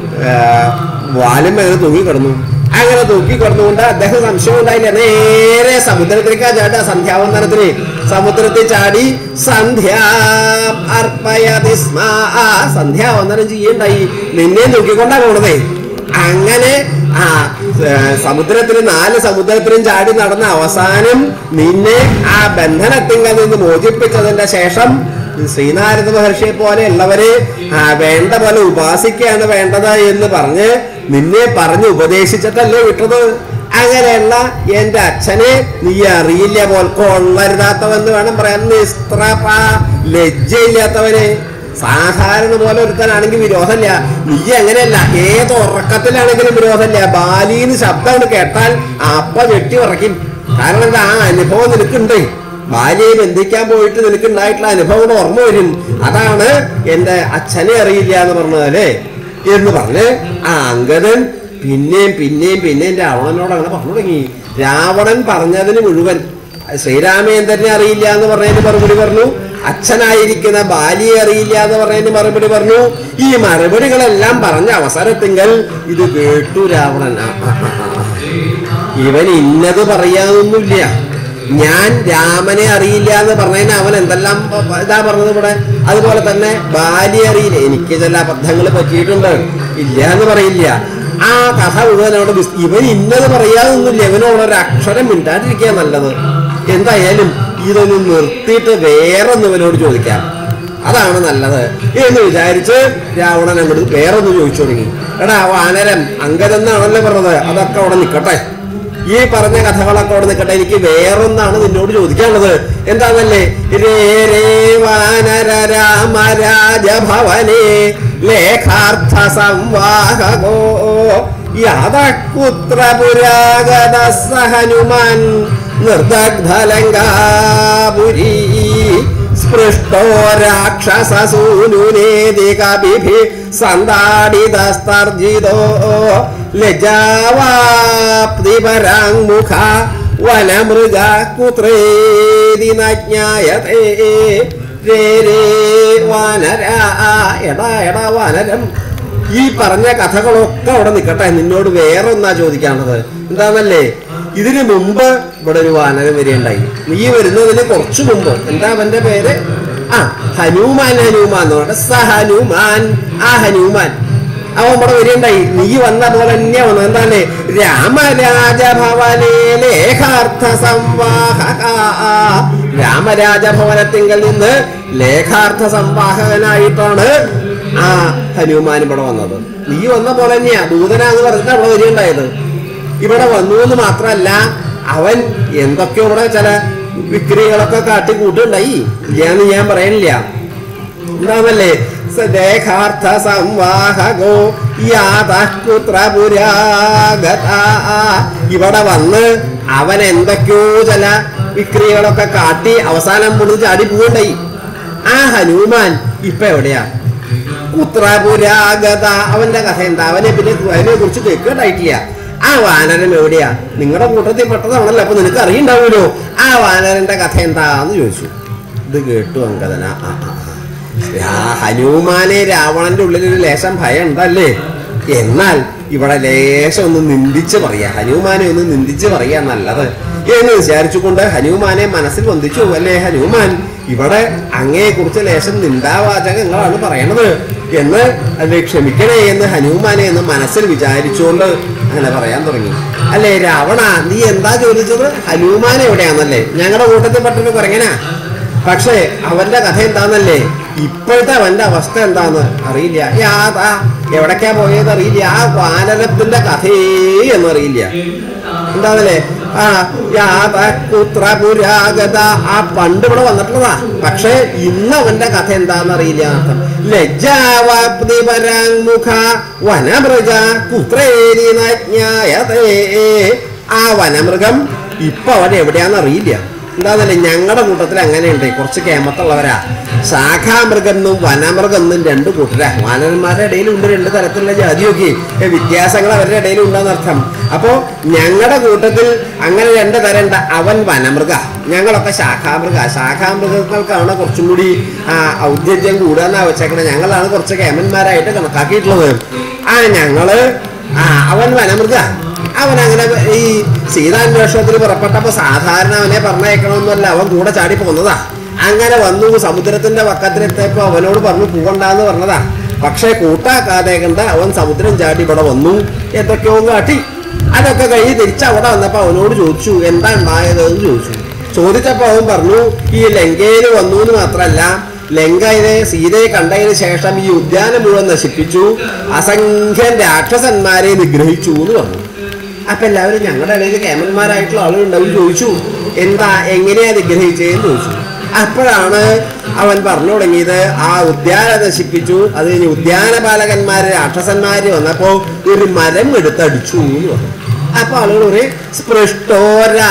[SPEAKER 1] വാലിന്മേ അങ്ങനെ തൂങ്ങി കിടന്നു അങ്ങനെ തൂക്കി കിടന്നുകൊണ്ട് അദ്ദേഹം സംശയം ഉണ്ടായില്ല നേരെ സമുദ്രത്തിലേക്കാ ചാടുക സന്ധ്യാവന്തനത്തിന് സമുദ്രത്തിൽ ചാടി സന്ധ്യ അർപ്പയതി സ്മ സന്ധ്യാവന്തനം ചെയ്യണ്ടായി നിന്നെ തൂക്കിക്കൊണ്ടാ പോണതേ അങ്ങനെ ആ ഏ, സമുദ്രത്തിൽ നാല് സമുദ്രത്തിലും ചാടി നടന്ന അവസാനം നിന്നെ ആ ബന്ധനത്തിങ്കൽ നിന്ന് മോചിപ്പിച്ചതിന്റെ ശേഷം ശ്രീനാരദ മഹർഷിയെ പോലെ ഉള്ളവരെ ആ, വേണ്ട പോലെ ഉപാസിക്കുകയാണ് വേണ്ടത് എന്ന് പറഞ്ഞ് നിന്നെ പറഞ്ഞ് ഉപദേശിച്ചിട്ടല്ലേ വിട്ടത് അങ്ങനെയുള്ള എന്റെ അച്ഛനെ നീ അറിയില്ല പോൽ കൊള്ളരുതാത്തവെന്ന് വേണം പറയാൻ നിസ്ത്രപ ലജ്ജയില്ലാത്തവനെ സാധാരണ പോലെ ഒരുത്തനാണെങ്കിൽ വിരോധമില്ല നീ അങ്ങനെയല്ല ഏത് ഉറക്കത്തിലാണെങ്കിലും വിരോധമില്ല ബാലിന്ന് ശബ്ദം കേട്ടാൽ അപ്പ വെട്ടി ഉറക്കും കാരണം എന്താ ആ അനുഭവം നിനക്കുണ്ട് ബാലിയെ ബന്ധിക്കാൻ പോയിട്ട് നിനക്ക് ഉണ്ടായിട്ടുള്ള അനുഭവം ഓർമ്മ വരും അതാണ് എന്റെ അച്ഛനെ അറിയില്ല എന്ന് പറഞ്ഞതല്ലേ എന്ന് പറഞ്ഞ് ആ അങ്കദൻ പിന്നെയും പിന്നെയും പിന്നെയും രാവണനോട് അങ്ങനെ പറഞ്ഞു തുടങ്ങി രാവണൻ പറഞ്ഞതിന് മുഴുവൻ ശ്രീരാമേന്ദ്രനെ അറിയില്ല എന്ന് പറഞ്ഞതിന് മറുപടി പറഞ്ഞു അച്ഛനായിരിക്കുന്ന ബാലിയെ അറിയില്ല എന്ന് പറഞ്ഞതിന് മറുപടി പറഞ്ഞു ഈ മറുപടികളെല്ലാം പറഞ്ഞ അവസരത്തിങ്കൽ ഇത് കേട്ടു രാവണൻ ആ, ആ, ആ, ആ. ഇവൻ ഇന്നത് പറയാതൊന്നുമില്ല ഞാൻ രാമനെ അറിയില്ല എന്ന് പറഞ്ഞതിന് അവൻ എന്തെല്ലാം പ- പ- ഇതാ പറഞ്ഞത് ഇവിടെ അതുപോലെ തന്നെ ബാല്യ അറിയില്ല എനിക്ക് ചില അബദ്ധങ്ങൾ പറ്റിയിട്ടുണ്ട് ഇല്ല എന്ന് പറയില്ല ആ കഥ മുഴുവൻ അവിടെ വിസ്- ഇവൻ ഇന്നത് പറയാതൊന്നുമില്ല ഇവനോട് ഒരു അക്ഷരം മിണ്ടാതിരിക്കുക നല്ലത് എന്തായാലും ഇതൊന്ന് നിർത്തിയിട്ട് വേറൊന്ന് ഇവനോട് ചോദിക്കാം അതാണ് നല്ലത് എന്ന് വിചാരിച്ച് രാവണൻ അങ്ങോട്ട് വേറൊന്ന് ചോദിച്ചു തുടങ്ങി എടാ വാനരം അങ്കരെന്നാണല്ലോ പറഞ്ഞത് അതൊക്കെ അവിടെ നിൽക്കട്ടെ ഈ പറഞ്ഞ കഥകളൊക്കെ അവിടെ നിൽക്കട്ടെ എനിക്ക് വേറൊന്നാണ് നിന്നോട് ചോദിക്കാനുള്ളത് എന്താന്നല്ലേ രേ രേ വാനര രാമ രാജഭവനേ ലേഖാർത്ഥ സംവാഹകോ യാതക്കുത്ര പുരാഗത സഹനുമാൻ നിർദഗ്ധലങ്കാപുരീ സ്പൃഷ്ടോ രാക്ഷസൂനുനേതി കപിഭി സന്താടിതസ്തർജിതോ ലജാവാപ്തിപരാങ്മുഖ വനമൃഗ കുത്രേതി നജ്ഞായതേ രേ രേ വാനര എടാ എടാ വാനരം ഈ പറഞ്ഞ കഥകളൊക്കെ അവിടെ നിൽക്കട്ടെ നിന്നോട് വേറെ ഒന്നാ ചോദിക്കാനുള്ളത് എന്താന്നല്ലേ ഇതിനു മുമ്പ് ഇവിടെ ഒരു വാനരം വരികയുണ്ടായി നീ വരുന്നതിന് കുറച്ചു മുമ്പ് എന്താ അവന്റെ പേര് ആ ഹനുമാൻ ഹനുമാൻ എന്ന് പറഞ്ഞ സ ഹനുമാൻ ആ ഹനുമാൻ അവൻ ഇവിടെ വരികയുണ്ടായി നീ വന്ന പോലെ തന്നെ വന്നു എന്താണ് രാമരാജഭവനേ ലേഖാർത്ഥ സംവാഹക രാമരാജഭവനത്തിങ്കൽ നിന്ന് ലേഖാർത്ഥ സംവാഹകനായിട്ടാണ് ആ ഹനുമാൻ ഇവിടെ വന്നത് നീ വന്ന പോലെ തന്നെയാ ദൂതനാന്ന് പറഞ്ഞിട്ട് അവിടെ വരികയുണ്ടായത് ഇവിടെ വന്നു എന്ന് മാത്രമല്ല അവൻ എന്തൊക്കെയോ ഇവിടെ ചില വിക്രികളൊക്കെ കാട്ടി കൂട്ടുണ്ടായി ഇല്ലാന്ന് ഞാൻ പറയണില്ല എന്താണല്ലേ ദേഹാർത്ഥ സംവാഹകോ യാതകുത്ര പുരാഗത ഇവിടെ വന്ന് അവൻ എന്തൊക്കെയോ ചില വിക്രികളൊക്കെ കാട്ടി അവസാനം മുഴുവൻ ചാടി പോവുണ്ടായി ആ ഹനുമാൻ ഇപ്പൊ എവിടെയാ കുത്രപുരാഗത അവന്റെ കഥ എന്താ അവനെ പിന്നെ അതിനെ കുറിച്ച് കേൾക്കേണ്ടായിട്ടില്ല ആ വാനരൻ എവിടെയാ നിങ്ങളുടെ കൂട്ടത്തിൽ പെട്ടതാണല്ലോ അപ്പൊ നിനക്ക് അറിയണ്ടാവുമല്ലോ ആ വാനരന്റെ കഥ എന്താന്ന് ചോദിച്ചു ഇത് കേട്ടു അങ്കദന ആ ആ, ആ. രാ- ഹനുമാനെ രാവണന്റെ ഉള്ളിൽ ഒരു ലേശം ഭയം ഉണ്ടല്ലേ എന്നാൽ ഇവിടെ ലേശം ഒന്ന് നിന്ദിച്ച് പറയാ ഹനുമാനെ ഒന്ന് നിന്ദിച്ച് പറയാ നല്ലത് എന്ന് വിചാരിച്ചുകൊണ്ട് ഹനുമാനെ മനസ്സിൽ വന്ദിച്ചു അല്ലേ ഹനുമാൻ ഇവിടെ അങ്ങയെ കുറിച്ച് ലേശം നിന്ദാവാചകങ്ങളാണ് പറയണത് എന്ന് അല്ലെ ക്ഷമിക്കണേ എന്ന് ഹനുമാനെ എന്ന് മനസ്സിൽ വിചാരിച്ചുകൊണ്ട് അങ്ങനെ പറയാൻ തുടങ്ങി അല്ലേ രാവണ നീ എന്താ ചോദിച്ചത് ഹനുമാൻ എവിടെയാന്നല്ലേ ഞങ്ങളുടെ കൂട്ടത്തിൽ പെട്ടൊരു കുറങ്ങനാ പക്ഷേ അവന്റെ കഥ എന്താന്നല്ലേ ഇപ്പോഴത്തെ അവന്റെ അവസ്ഥ എന്താന്ന് അറിയില്ല യാതാ എവിടേക്കാ പോയത് അറിയില്ല ആ വാനരത്തിന്റെ കഥയേ എന്നറിയില്ല എന്താന്നല്ലേ ആ യാത കുത്ര പുരാഗത ആ പണ്ട് ഇവിടെ വന്നിട്ടുള്ളതാ പക്ഷേ ഇന്ന് അവന്റെ കഥ എന്താന്ന് അറിയില്ല എന്നർത്ഥം ലജ്ജാവാപ്തി പരാങ്മുഖ വനമൃഗ കുത്രേരി നജ്ഞായതേ ആ വനമൃഗം ഇപ്പൊ അവൻ എവിടെയാന്ന് അറിയില്ല എന്താന്നല്ലേ ഞങ്ങളുടെ കൂട്ടത്തിൽ അങ്ങനെയുണ്ട് കുറച്ച് കേമത്തുള്ളവരാ ശാഖാമൃഗം എന്നും വനമൃഗം എന്നും രണ്ട് കൂട്ടരാ വാനന്മാരുടെ ഇടയിലുണ്ട് രണ്ട് തരത്തിലുള്ള ജാതിയൊക്കെ ഏ, വ്യത്യാസങ്ങൾ അവരുടെ ഇടയിലുണ്ടെന്ന് അർത്ഥം അപ്പോ ഞങ്ങളുടെ കൂട്ടത്തിൽ അങ്ങനെ രണ്ട് തരണ്ട അവൻ വനമൃഗ ഞങ്ങളൊക്കെ ശാഖാമൃഗ ശാഖാമൃഗങ്ങൾക്കാണ് കുറച്ചും കൂടി ആ ഔദ്യോഗികം കൂടാന്നാ വെച്ചേക്കണേ ഞങ്ങളാണ് കുറച്ച് കേമന്മാരായിട്ട് കണക്കാക്കിയിട്ടുള്ളത് ആ ഞങ്ങള് ആ അവൻ വനമൃഗ അവൻ അങ്ങനെ ഈ സീതാന്വേഷണത്തിൽ പുറപ്പെട്ടപ്പോ സാധാരണ അവനെ പറഞ്ഞയക്കണമെന്നല്ല അവൻ കൂടെ ചാടി പോന്നതാ അങ്ങനെ വന്നു സമുദ്രത്തിന്റെ പക്കത്തിലെത്തിയപ്പോ അവനോട് പറഞ്ഞു പോകണ്ടെന്ന് പറഞ്ഞതാ പക്ഷെ കൂട്ടാക്കാതെ കണ്ട അവൻ സമുദ്രം ചാടി ഇവിടെ വന്നു എന്തൊക്കെയോ കാട്ടി അതൊക്കെ കഴിഞ്ഞ് തിരിച്ച് അവിടെ വന്നപ്പോ അവനോട് ചോദിച്ചു എന്താ ഉണ്ടായത് എന്ന് ചോദിച്ചു ചോദിച്ചപ്പോ അവൻ പറഞ്ഞു ഈ ലങ്കയിൽ വന്നു എന്ന് മാത്രല്ല ലങ്കയിലെ സീതയെ കണ്ടതിന് ശേഷം ഈ ഉദ്യാനം മുഴുവൻ നശിപ്പിച്ചു അസംഖ്യം രാക്ഷസന്മാരെ നിഗ്രഹിച്ചു എന്ന് പറഞ്ഞു അപ്പൊ എല്ലാവരും ഞങ്ങളുടെ ഇടയിൽ കേമന്മാരായിട്ടുള്ള ആളുകളുണ്ടാവും ചോദിച്ചു എന്താ എങ്ങനെയാ നിഗ്രഹിച്ചതെന്ന് ചോദിച്ചു അപ്പോഴാണ് അവൻ പറഞ്ഞു തുടങ്ങിയത് ആ ഉദ്യാനം നശിപ്പിച്ചു അത് കഴിഞ്ഞ് ഉദ്യാനപാലകന്മാര് രാക്ഷസന്മാര് വന്നപ്പോ ഒരു മരം എടുത്തടിച്ചു എന്ന് പറഞ്ഞു അപ്പൊ ആളുകൾ പറയും സ്പൃഷ്ടോ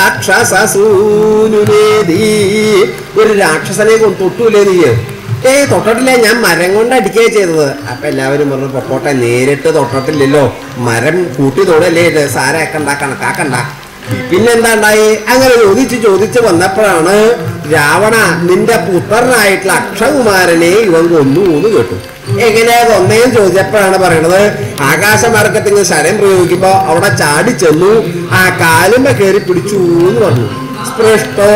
[SPEAKER 1] രാക്ഷസൂനുനേതി ഒരു രാക്ഷസനെ കൊണ്ട് തൊട്ടൂലേ നീ ഏയ് തൊട്ടിട്ടില്ല ഞാൻ മരം കൊണ്ട് അടിക്കുകയാണ് ചെയ്തത് അപ്പൊ എല്ലാവരും പറഞ്ഞു പൊക്കോട്ടെ നേരിട്ട് തൊട്ടിട്ടില്ലല്ലോ മരം കൂട്ടി തൊടല്ലേ ഇത് സാരാക്കണ്ട കണക്കാക്കണ്ട പിന്നെന്താ ഉണ്ടായി അങ്ങനെ ചോദിച്ച് ചോദിച്ച് വന്നപ്പോഴാണ് രാവണ നിന്റെ പുത്രനായിട്ടുള്ള അക്ഷകുമാരനെ ഇവൻ കൊന്നു എന്ന് കേട്ടു എങ്ങനെയാ കൊന്നേന്ന് ചോദിച്ചപ്പോഴാണ് പറയണത് ആകാശമാർഗത്തിൽ ശരം പ്രയോഗിക്കുമ്പോ അവിടെ ചാടി ചെന്നു ആ കാലുമ്പ കയറി പിടിച്ചു എന്ന് പറഞ്ഞു സ്പൃഷ്ടോ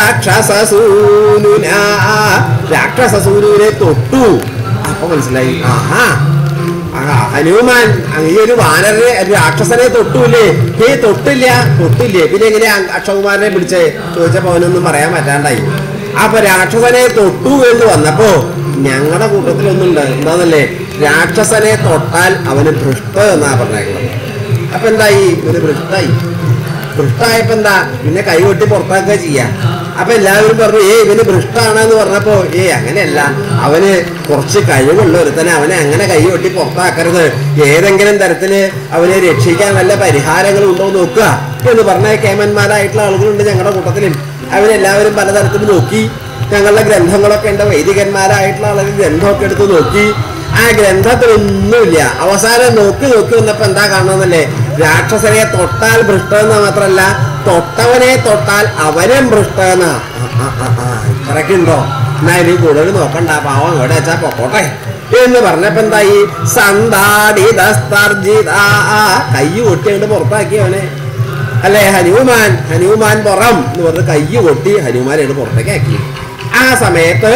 [SPEAKER 1] രാക്ഷസസൂനുന രാക്ഷസസൂനുവിനെ തൊട്ടു അപ്പൊ മനസ്സിലായി ആഹാ ആ, ഹനുമാൻ ഈ ഒരു വാനരനെ ഒരു രാക്ഷസനെ തൊട്ടൂലേ ഏ തൊട്ടില്ല തൊട്ടില്ലേ പിന്നെ എങ്ങനെയാ അക്ഷകുമാരനെ പിടിച്ചേ ചോദിച്ചപ്പോ അവനൊന്നും പറയാൻ പറ്റാണ്ടായി അപ്പൊ രാക്ഷസനെ തൊട്ടു എന്ന് വന്നപ്പോ ഞങ്ങളുടെ കൂട്ടത്തിലൊന്നുണ്ട് എന്താന്നല്ലേ രാക്ഷസനെ തൊട്ടാൽ അവന് ഭൃഷ്ട എന്നാ പറഞ്ഞേക്കുന്നത് അപ്പൊ എന്തായി ഇവന് ഭൃഷ്ടായി ഭൃഷ്ടായപ്പോ എന്താ പിന്നെ കൈകൊട്ടി പുറത്താക്കുക ചെയ്യാ അപ്പൊ എല്ലാവരും പറഞ്ഞു ഏ ഇവന് ഭൃഷ്ടാണെന്ന് പറഞ്ഞപ്പോ ഏ അങ്ങനെയല്ല അവന് കുറച്ച് കഴിവുള്ള ഒരുത്തനെ അവനെ അങ്ങനെ കൈകൊട്ടി പുറത്താക്കരുത് ഏതെങ്കിലും തരത്തില് അവനെ രക്ഷിക്കാൻ വല്ല പരിഹാരങ്ങളും ഉണ്ടോ എന്ന് നോക്കുക എന്ന് പറഞ്ഞ കേമന്മാരായിട്ടുള്ള ആളുകളുണ്ട് ഞങ്ങളുടെ കൂട്ടത്തിലും അവരെല്ലാവരും പലതരത്തിൽ നോക്കി ഞങ്ങളുടെ ഗ്രന്ഥങ്ങളൊക്കെ ഉണ്ട് വൈദികന്മാരായിട്ടുള്ള ആളുകൾ ഗ്രന്ഥമൊക്കെ എടുത്ത് നോക്കി ആ ഗ്രന്ഥത്തിലൊന്നുമില്ല അവസാനം നോക്കി നോക്കി വന്നപ്പോ എന്താ കാണുന്നല്ലേ രാക്ഷസനെ തൊട്ടാൽ ഭ്രഷ്ടമെന്ന് മാത്രല്ല തൊട്ടവനെ തൊട്ടാൽ അവനും ഭ്രഷ്ടമെന്നാ ഇത്രയ്ക്ക് ഉണ്ടോ എന്നാ ഇനി കൂടുതൽ നോക്കണ്ട പാവം ഇവിടെ വെച്ചാ പൊക്കോട്ടെ എന്ന് പറഞ്ഞപ്പോ എന്തായി സന്താടിതസ്തർജിത കൈ കൊട്ടിയങ്ങോട്ട് പുറത്താക്കി അവനെ അല്ലേ ഹനുമാൻ ഹനുമാൻ പുറം എന്ന് പറഞ്ഞ് കൈ കൊട്ടി ഹനുമാൻ അങ്ങോട്ട് പുറത്തേക്ക് ആക്കി ആ സമയത്ത്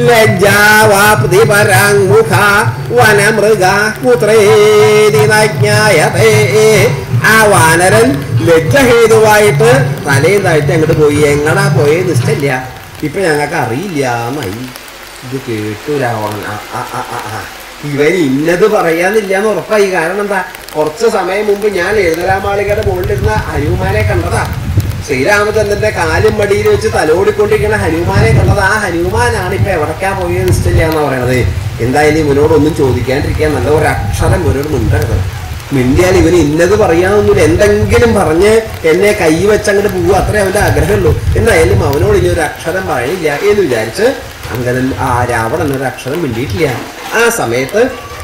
[SPEAKER 1] ലജ്ജാവാപ്തി പരാങ്മുഖ വനമൃഗ പുത്രേതി നജ്ഞായതേ ആ വാനരൻ ലജ്ജഹേതുവായിട്ട് തലയും താഴ്ത്തി അങ്ങോട്ട് പോയി എങ്ങടാ പോയേ നിശ്ചയില്ല ഇപ്പൊ ഞങ്ങൾക്ക് അറിയില്ല എന്നായി ഇത് കേട്ടു രാവണൻ ആ, ആ, ആ, ആ, ആ. ഇവൻ ഇന്നത് പറയാന്നില്ല എന്ന് ഉറപ്പായി കാരണം എന്താ കുറച്ച് സമയം മുമ്പ് ഞാൻ എഴുന്നരാമാളികയുടെ മുകളിലിരുന്ന ഹനുമാനെ കണ്ടതാ ശ്രീരാമചന്ദ്രന്റെ കാലും മടിയിൽ വെച്ച് തലോടിക്കൊണ്ടിരിക്കുന്ന ഹനുമാനെ കണ്ടത് ആ ഹനുമാനാണ് ഇപ്പൊ എവിടേക്കാ പോയത് നിശ്ചയില്ല എന്ന് പറയണത് എന്തായാലും ഇവനോടൊന്നും ചോദിക്കാണ്ടിരിക്കാൻ നല്ല ഒരു അക്ഷരം ഇവനോട് മിണ്ടരുത് മിണ്ടിയാൽ ഇവന് ഇന്നത് പറയാനൊന്നുമില്ല എന്തെങ്കിലും പറഞ്ഞ് എന്നെ കൈ വെച്ചങ്ങോട്ട് പോവുക അത്രേ അവന്റെ ആഗ്രഹമുള്ളൂ എന്തായാലും അവനോട് ഇനി ഒരു അക്ഷരം പറയില്ല എന്ന് വിചാരിച്ച് അങ്കദൻ ആ രാവണൻ ഒരു അക്ഷരം മിണ്ടിയിട്ടില്ല ആ സമയത്ത്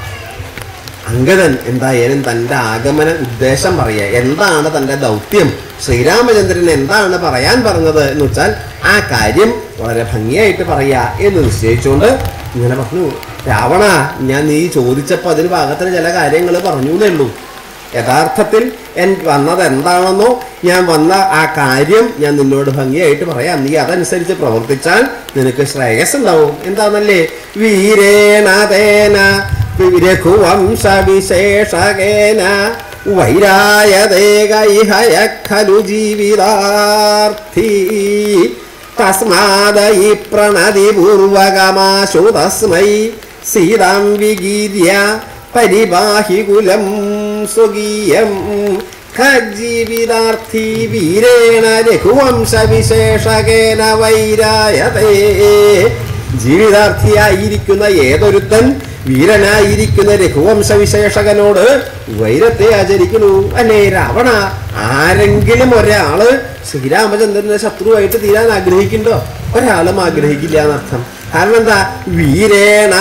[SPEAKER 1] അങ്കദൻ എന്തായാലും തൻ്റെ ആഗമന ഉദ്ദേശം പറയുക എന്താണ് തൻ്റെ ദൗത്യം ശ്രീരാമചന്ദ്രൻ എന്താണ് പറയാൻ പറഞ്ഞത് എന്ന് വെച്ചാൽ ആ കാര്യം വളരെ ഭംഗിയായിട്ട് പറയുക എന്ന് നിശ്ചയിച്ചുകൊണ്ട് ഇങ്ങനെ പറഞ്ഞു രാവണ ഞാൻ നീ ചോദിച്ചപ്പോൾ അതിന് ഭാഗത്തിന് ചില കാര്യങ്ങൾ പറഞ്ഞു എന്നേ ഉള്ളൂ യഥാർത്ഥത്തിൽ എൻ വന്നത് എന്താണെന്നോ ഞാൻ വന്ന ആ കാര്യം ഞാൻ നിന്നോട് ഭംഗിയായിട്ട് പറയാം നീ അതനുസരിച്ച് പ്രവർത്തിച്ചാൽ നിനക്ക് ശ്രേയസ് ഉണ്ടാവും എന്താണല്ലേ വീരേണതേന രഘുവംശവിശേഷകേന വൈരായതേകൈഹയ ഖലു ജീവിതാർത്ഥി തസ്മാദയി പ്രണതി പൂർവകമാശു തസ്മൈ സീതാം വിഗീര്യ പരിപാഹി കുലം സ്വകീയം ജീവിതാർത്ഥി വീരേണ രഘുവംശവിശേഷകേന വൈരായതേ ജീവിതാർത്ഥിയായിരിക്കുന്ന ഏതൊരുത്തൻ വീരനായിരിക്കുന്ന രഘുവംശവിശേഷകനോട് വൈരത്തെ ആചരിക്കുന്നു അല്ലേ രാവണ ആരെങ്കിലും ഒരാള് ശ്രീരാമചന്ദ്രന്റെ ശത്രുവായിട്ട് തീരാൻ ആഗ്രഹിക്കുന്നുണ്ടോ ഒരാളും ആഗ്രഹിക്കില്ല എന്നർത്ഥം കാരണം എന്താ വീരേണ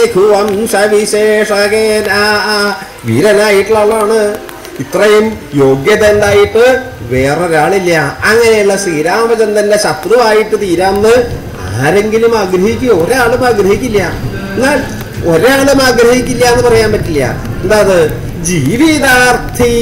[SPEAKER 1] രഘുവംശവിശേഷകേന വീരനായിട്ടുള്ള ആളാണ് ഇത്രയും യോഗ്യത ഉണ്ടായിട്ട് വേറൊരാളില്ല അങ്ങനെയുള്ള ശ്രീരാമചന്ദ്രന്റെ ശത്രുവായിട്ട് തീരാമെന്ന് ആരെങ്കിലും ആഗ്രഹിക്കുകയോ ഒരാളും ആഗ്രഹിക്കില്ല എന്നാൽ ഒരാളും ആഗ്രഹിക്കില്ല എന്ന് പറയാൻ പറ്റില്ല എന്താ അത് ജീവിതാർത്ഥി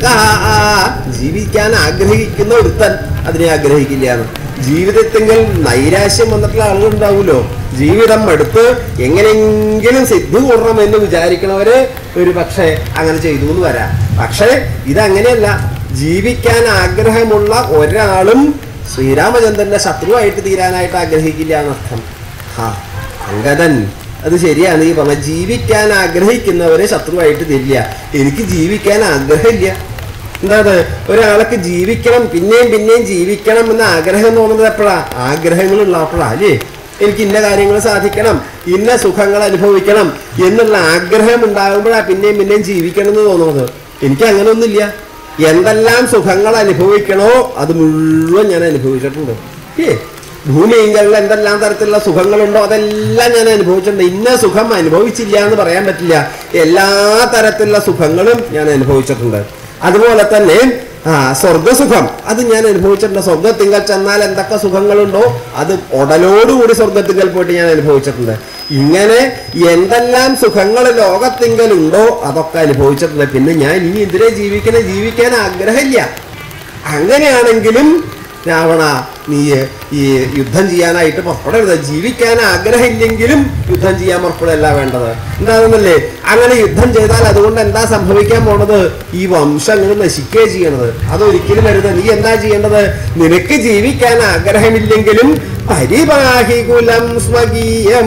[SPEAKER 1] ജീവിക്കാൻ ആഗ്രഹിക്കുന്ന ഒരുത്തൻ അതിനെ ആഗ്രഹിക്കില്ല എന്ന് ജീവിതത്തിങ്കിൽ നൈരാശ്യം വന്നിട്ടുള്ള ആളുകൾ ഉണ്ടാവുമല്ലോ ജീവിതം എടുത്ത് എങ്ങനെയെങ്കിലും സിദ്ധി കൂടണം എന്ന് വിചാരിക്കണവര് ഒരു പക്ഷേ അങ്ങനെ ചെയ്തു എന്ന് വരാം പക്ഷേ ഇതങ്ങനെയല്ല ജീവിക്കാൻ ആഗ്രഹമുള്ള ഒരാളും ശ്രീരാമചന്ദ്രന്റെ ശത്രുവായിട്ട് തീരാനായിട്ട് ആഗ്രഹിക്കില്ല എന്നർത്ഥം ഹാ അങ്കദൻ അത് ശരിയാണ് ഈ പറഞ്ഞ ജീവിക്കാൻ ആഗ്രഹിക്കുന്നവരെ ശത്രുവായിട്ട് തരില്ല എനിക്ക് ജീവിക്കാൻ ആഗ്രഹമില്ല എന്താ അത് ഒരാൾക്ക് ജീവിക്കണം പിന്നെയും പിന്നെയും ജീവിക്കണം എന്ന ആഗ്രഹം തോന്നുന്നത് എപ്പോഴാ ആഗ്രഹങ്ങളുള്ള അപ്പോഴാ അല്ലേ എനിക്ക് ഇന്ന കാര്യങ്ങൾ സാധിക്കണം ഇന്ന സുഖങ്ങൾ അനുഭവിക്കണം എന്നുള്ള ആഗ്രഹം ഉണ്ടാകുമ്പോഴാ പിന്നെയും പിന്നെയും ജീവിക്കണം എന്ന് തോന്നുന്നത് എനിക്ക് അങ്ങനെ ഒന്നുമില്ല എന്തെല്ലാം സുഖങ്ങൾ അനുഭവിക്കണോ അത് മുഴുവൻ ഞാൻ അനുഭവിച്ചിട്ടുണ്ട് ഏ ഭൂമിയെങ്കിൽ എന്തെല്ലാം തരത്തിലുള്ള സുഖങ്ങളുണ്ടോ അതെല്ലാം ഞാൻ അനുഭവിച്ചിട്ടുണ്ട് ഇന്ന സുഖം അനുഭവിച്ചില്ല എന്ന് പറയാൻ പറ്റില്ല എല്ലാ തരത്തിലുള്ള സുഖങ്ങളും ഞാൻ അനുഭവിച്ചിട്ടുണ്ട് അതുപോലെ തന്നെ ആ സ്വർഗസുഖം അത് ഞാൻ അനുഭവിച്ചിട്ടുണ്ട് സ്വർഗത്തിങ്കൽ ചെന്നാൽ എന്തൊക്കെ സുഖങ്ങളുണ്ടോ അത് ഉടലോടുകൂടി സ്വർഗത്തിങ്കൽ പോയിട്ട് ഞാൻ അനുഭവിച്ചിട്ടുണ്ട് ഇങ്ങനെ എന്തെല്ലാം സുഖങ്ങൾ ലോകത്തിങ്കലുണ്ടോ അതൊക്കെ അനുഭവിച്ചിട്ടുണ്ട് പിന്നെ ഞാൻ ഇനി എന്തിനെ ജീവിക്കണേ ജീവിക്കാൻ ആഗ്രഹമില്ല അങ്ങനെയാണെങ്കിലും രാവണ നീ ഈ യുദ്ധം ചെയ്യാനായിട്ട് പുറപ്പെടരുത് ജീവിക്കാൻ ആഗ്രഹമില്ലെങ്കിലും യുദ്ധം ചെയ്യാൻ പുറപ്പെടല്ല വേണ്ടത് എന്താണെന്നല്ലേ അങ്ങനെ യുദ്ധം ചെയ്താൽ അതുകൊണ്ട് എന്താ സംഭവിക്കാൻ പോണത് ഈ വംശങ്ങൾ നശിക്കുകയാണ് ചെയ്യണത് അതൊരിക്കലും വരുത് നീ എന്താ ചെയ്യേണ്ടത് നിനക്ക് ജീവിക്കാൻ ആഗ്രഹമില്ലെങ്കിലും പരിപാഹി കുലം സ്വകീയം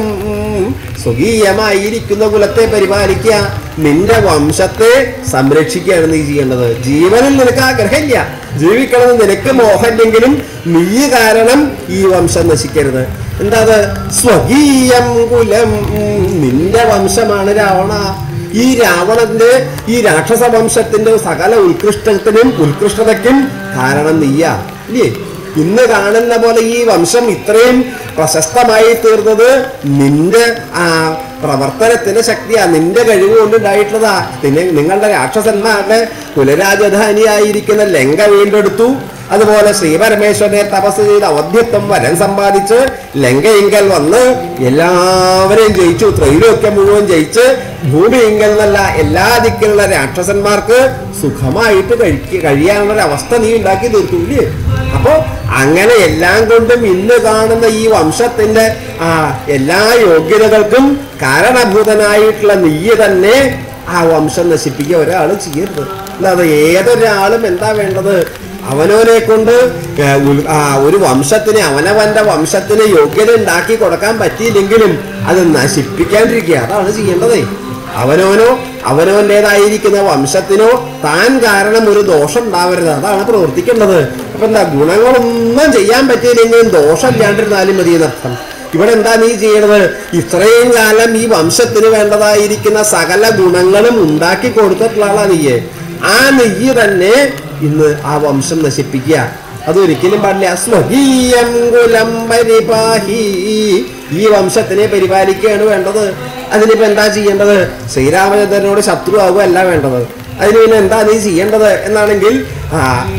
[SPEAKER 1] സ്വകീയമായിരിക്കുന്ന കുലത്തെ പരിപാലിക്കുക നിന്റെ വംശത്തെ സംരക്ഷിക്കുകയാണ് നീ ചെയ്യേണ്ടത് ജീവനിൽ നിനക്ക് ആഗ്രഹമില്ല ജീവിക്കണമെന്ന് നിനക്ക് മോഹമില്ലെങ്കിലും നീ കാരണം ഈ വംശം നശിക്കരുത് എന്താ അത് സ്വകീയം കുലം ഉം, നിന്റെ വംശമാണ് രാവണ ഈ രാവണന്റെ ഈ രാക്ഷസ വംശത്തിന്റെ സകല ഉത്കൃഷ്ടത്തിനും ഉത്കൃഷ്ടതയ്ക്കും കാരണം നീയാ ഇല്ലേ ഇന്ന് കാണുന്ന പോലെ ഈ വംശം ഇത്രയും പ്രശസ്തമായി തീർന്നത് നിന്റെ ആ പ്രവർത്തനത്തിന്റെ ശക്തിയാ നിന്റെ കഴിവ് കൊണ്ടുണ്ടായിട്ടുള്ളതാ പിന്നെ നിങ്ങളുടെ രാക്ഷസന്മാരുടെ കുലരാജധാനിയായിരിക്കുന്ന ലങ്ക വീണ്ടെടുത്തു അതുപോലെ ശ്രീപരമേശ്വരനെ തപസ് ചെയ്ത് അവധ്യത്വം വരം സമ്പാദിച്ച് ലങ്കയിങ്കൽ വന്ന് എല്ലാവരെയും ജയിച്ചു ത്രൈലോക്യം മുഴുവൻ ജയിച്ച് ഭൂമിയിങ്കൽ എന്നല്ല എല്ലാ ദിക്കിലുള്ള രാക്ഷസന്മാർക്ക് സുഖമായിട്ട് കഴിക്ക കഴിയാനുള്ള ഒരു അവസ്ഥ നീ ഉണ്ടാക്കി തീർത്തു ഇല്ലേ അപ്പോ അങ്ങനെ എല്ലാം കൊണ്ടും ഇന്ന് കാണുന്ന ഈ വംശത്തിന്റെ ആ എല്ലാ യോഗ്യതകൾക്കും കാരണഭൂതനായിട്ടുള്ള നീ തന്നെ ആ വംശം നശിപ്പിക്കുക ഒരാൾ ചെയ്യരുത് അല്ലാതെ ഏതൊരാളും എന്താ വേണ്ടത് അവനവനെ കൊണ്ട് ഏ, ഉൽ- ആ, ഒരു വംശത്തിന് അവനവന്റെ വംശത്തിന് യോഗ്യത ഉണ്ടാക്കി കൊടുക്കാൻ പറ്റിയില്ലെങ്കിലും അത് നശിപ്പിക്കാണ്ടിരിക്കുക അതാണ് ചെയ്യേണ്ടതേ അവനവനോ അവനവൻ്റെതായിരിക്കുന്ന വംശത്തിനോ താൻ കാരണം ഒരു ദോഷം ഉണ്ടാവരുത് അതാണ് പ്രവർത്തിക്കേണ്ടത് അപ്പൊ എന്താ ഗുണങ്ങളൊന്നും ചെയ്യാൻ പറ്റിയില്ലെങ്കിലും ദോഷം ഇല്ലാണ്ടിരുന്നാലും മതി എന്നർത്ഥം ഇവിടെ എന്താ നീ ചെയ്യണത് ഇത്രയും കാലം ഈ വംശത്തിന് വേണ്ടതായിരിക്കുന്ന സകല ഗുണങ്ങളും ഉണ്ടാക്കി കൊടുത്തിട്ടുള്ള ആളാ നീയെ ആ നെയ്യ് തന്നെ ഇന്ന് ആ വംശം നശിപ്പിക്കുക അതൊരിക്കലും പാടില്ല സ്വകീയം കുലം പരിപാഹി ഈ വംശത്തിനെ പരിപാലിക്കുകയാണ് വേണ്ടത് അതിനിപ്പോ എന്താ ചെയ്യേണ്ടത് ശ്രീരാമചന്ദ്രനോട് ശത്രു ആവുകയല്ല വേണ്ടത് അതിന് പിന്നെ എന്താ നീ ചെയ്യേണ്ടത് എന്നാണെങ്കിൽ ആ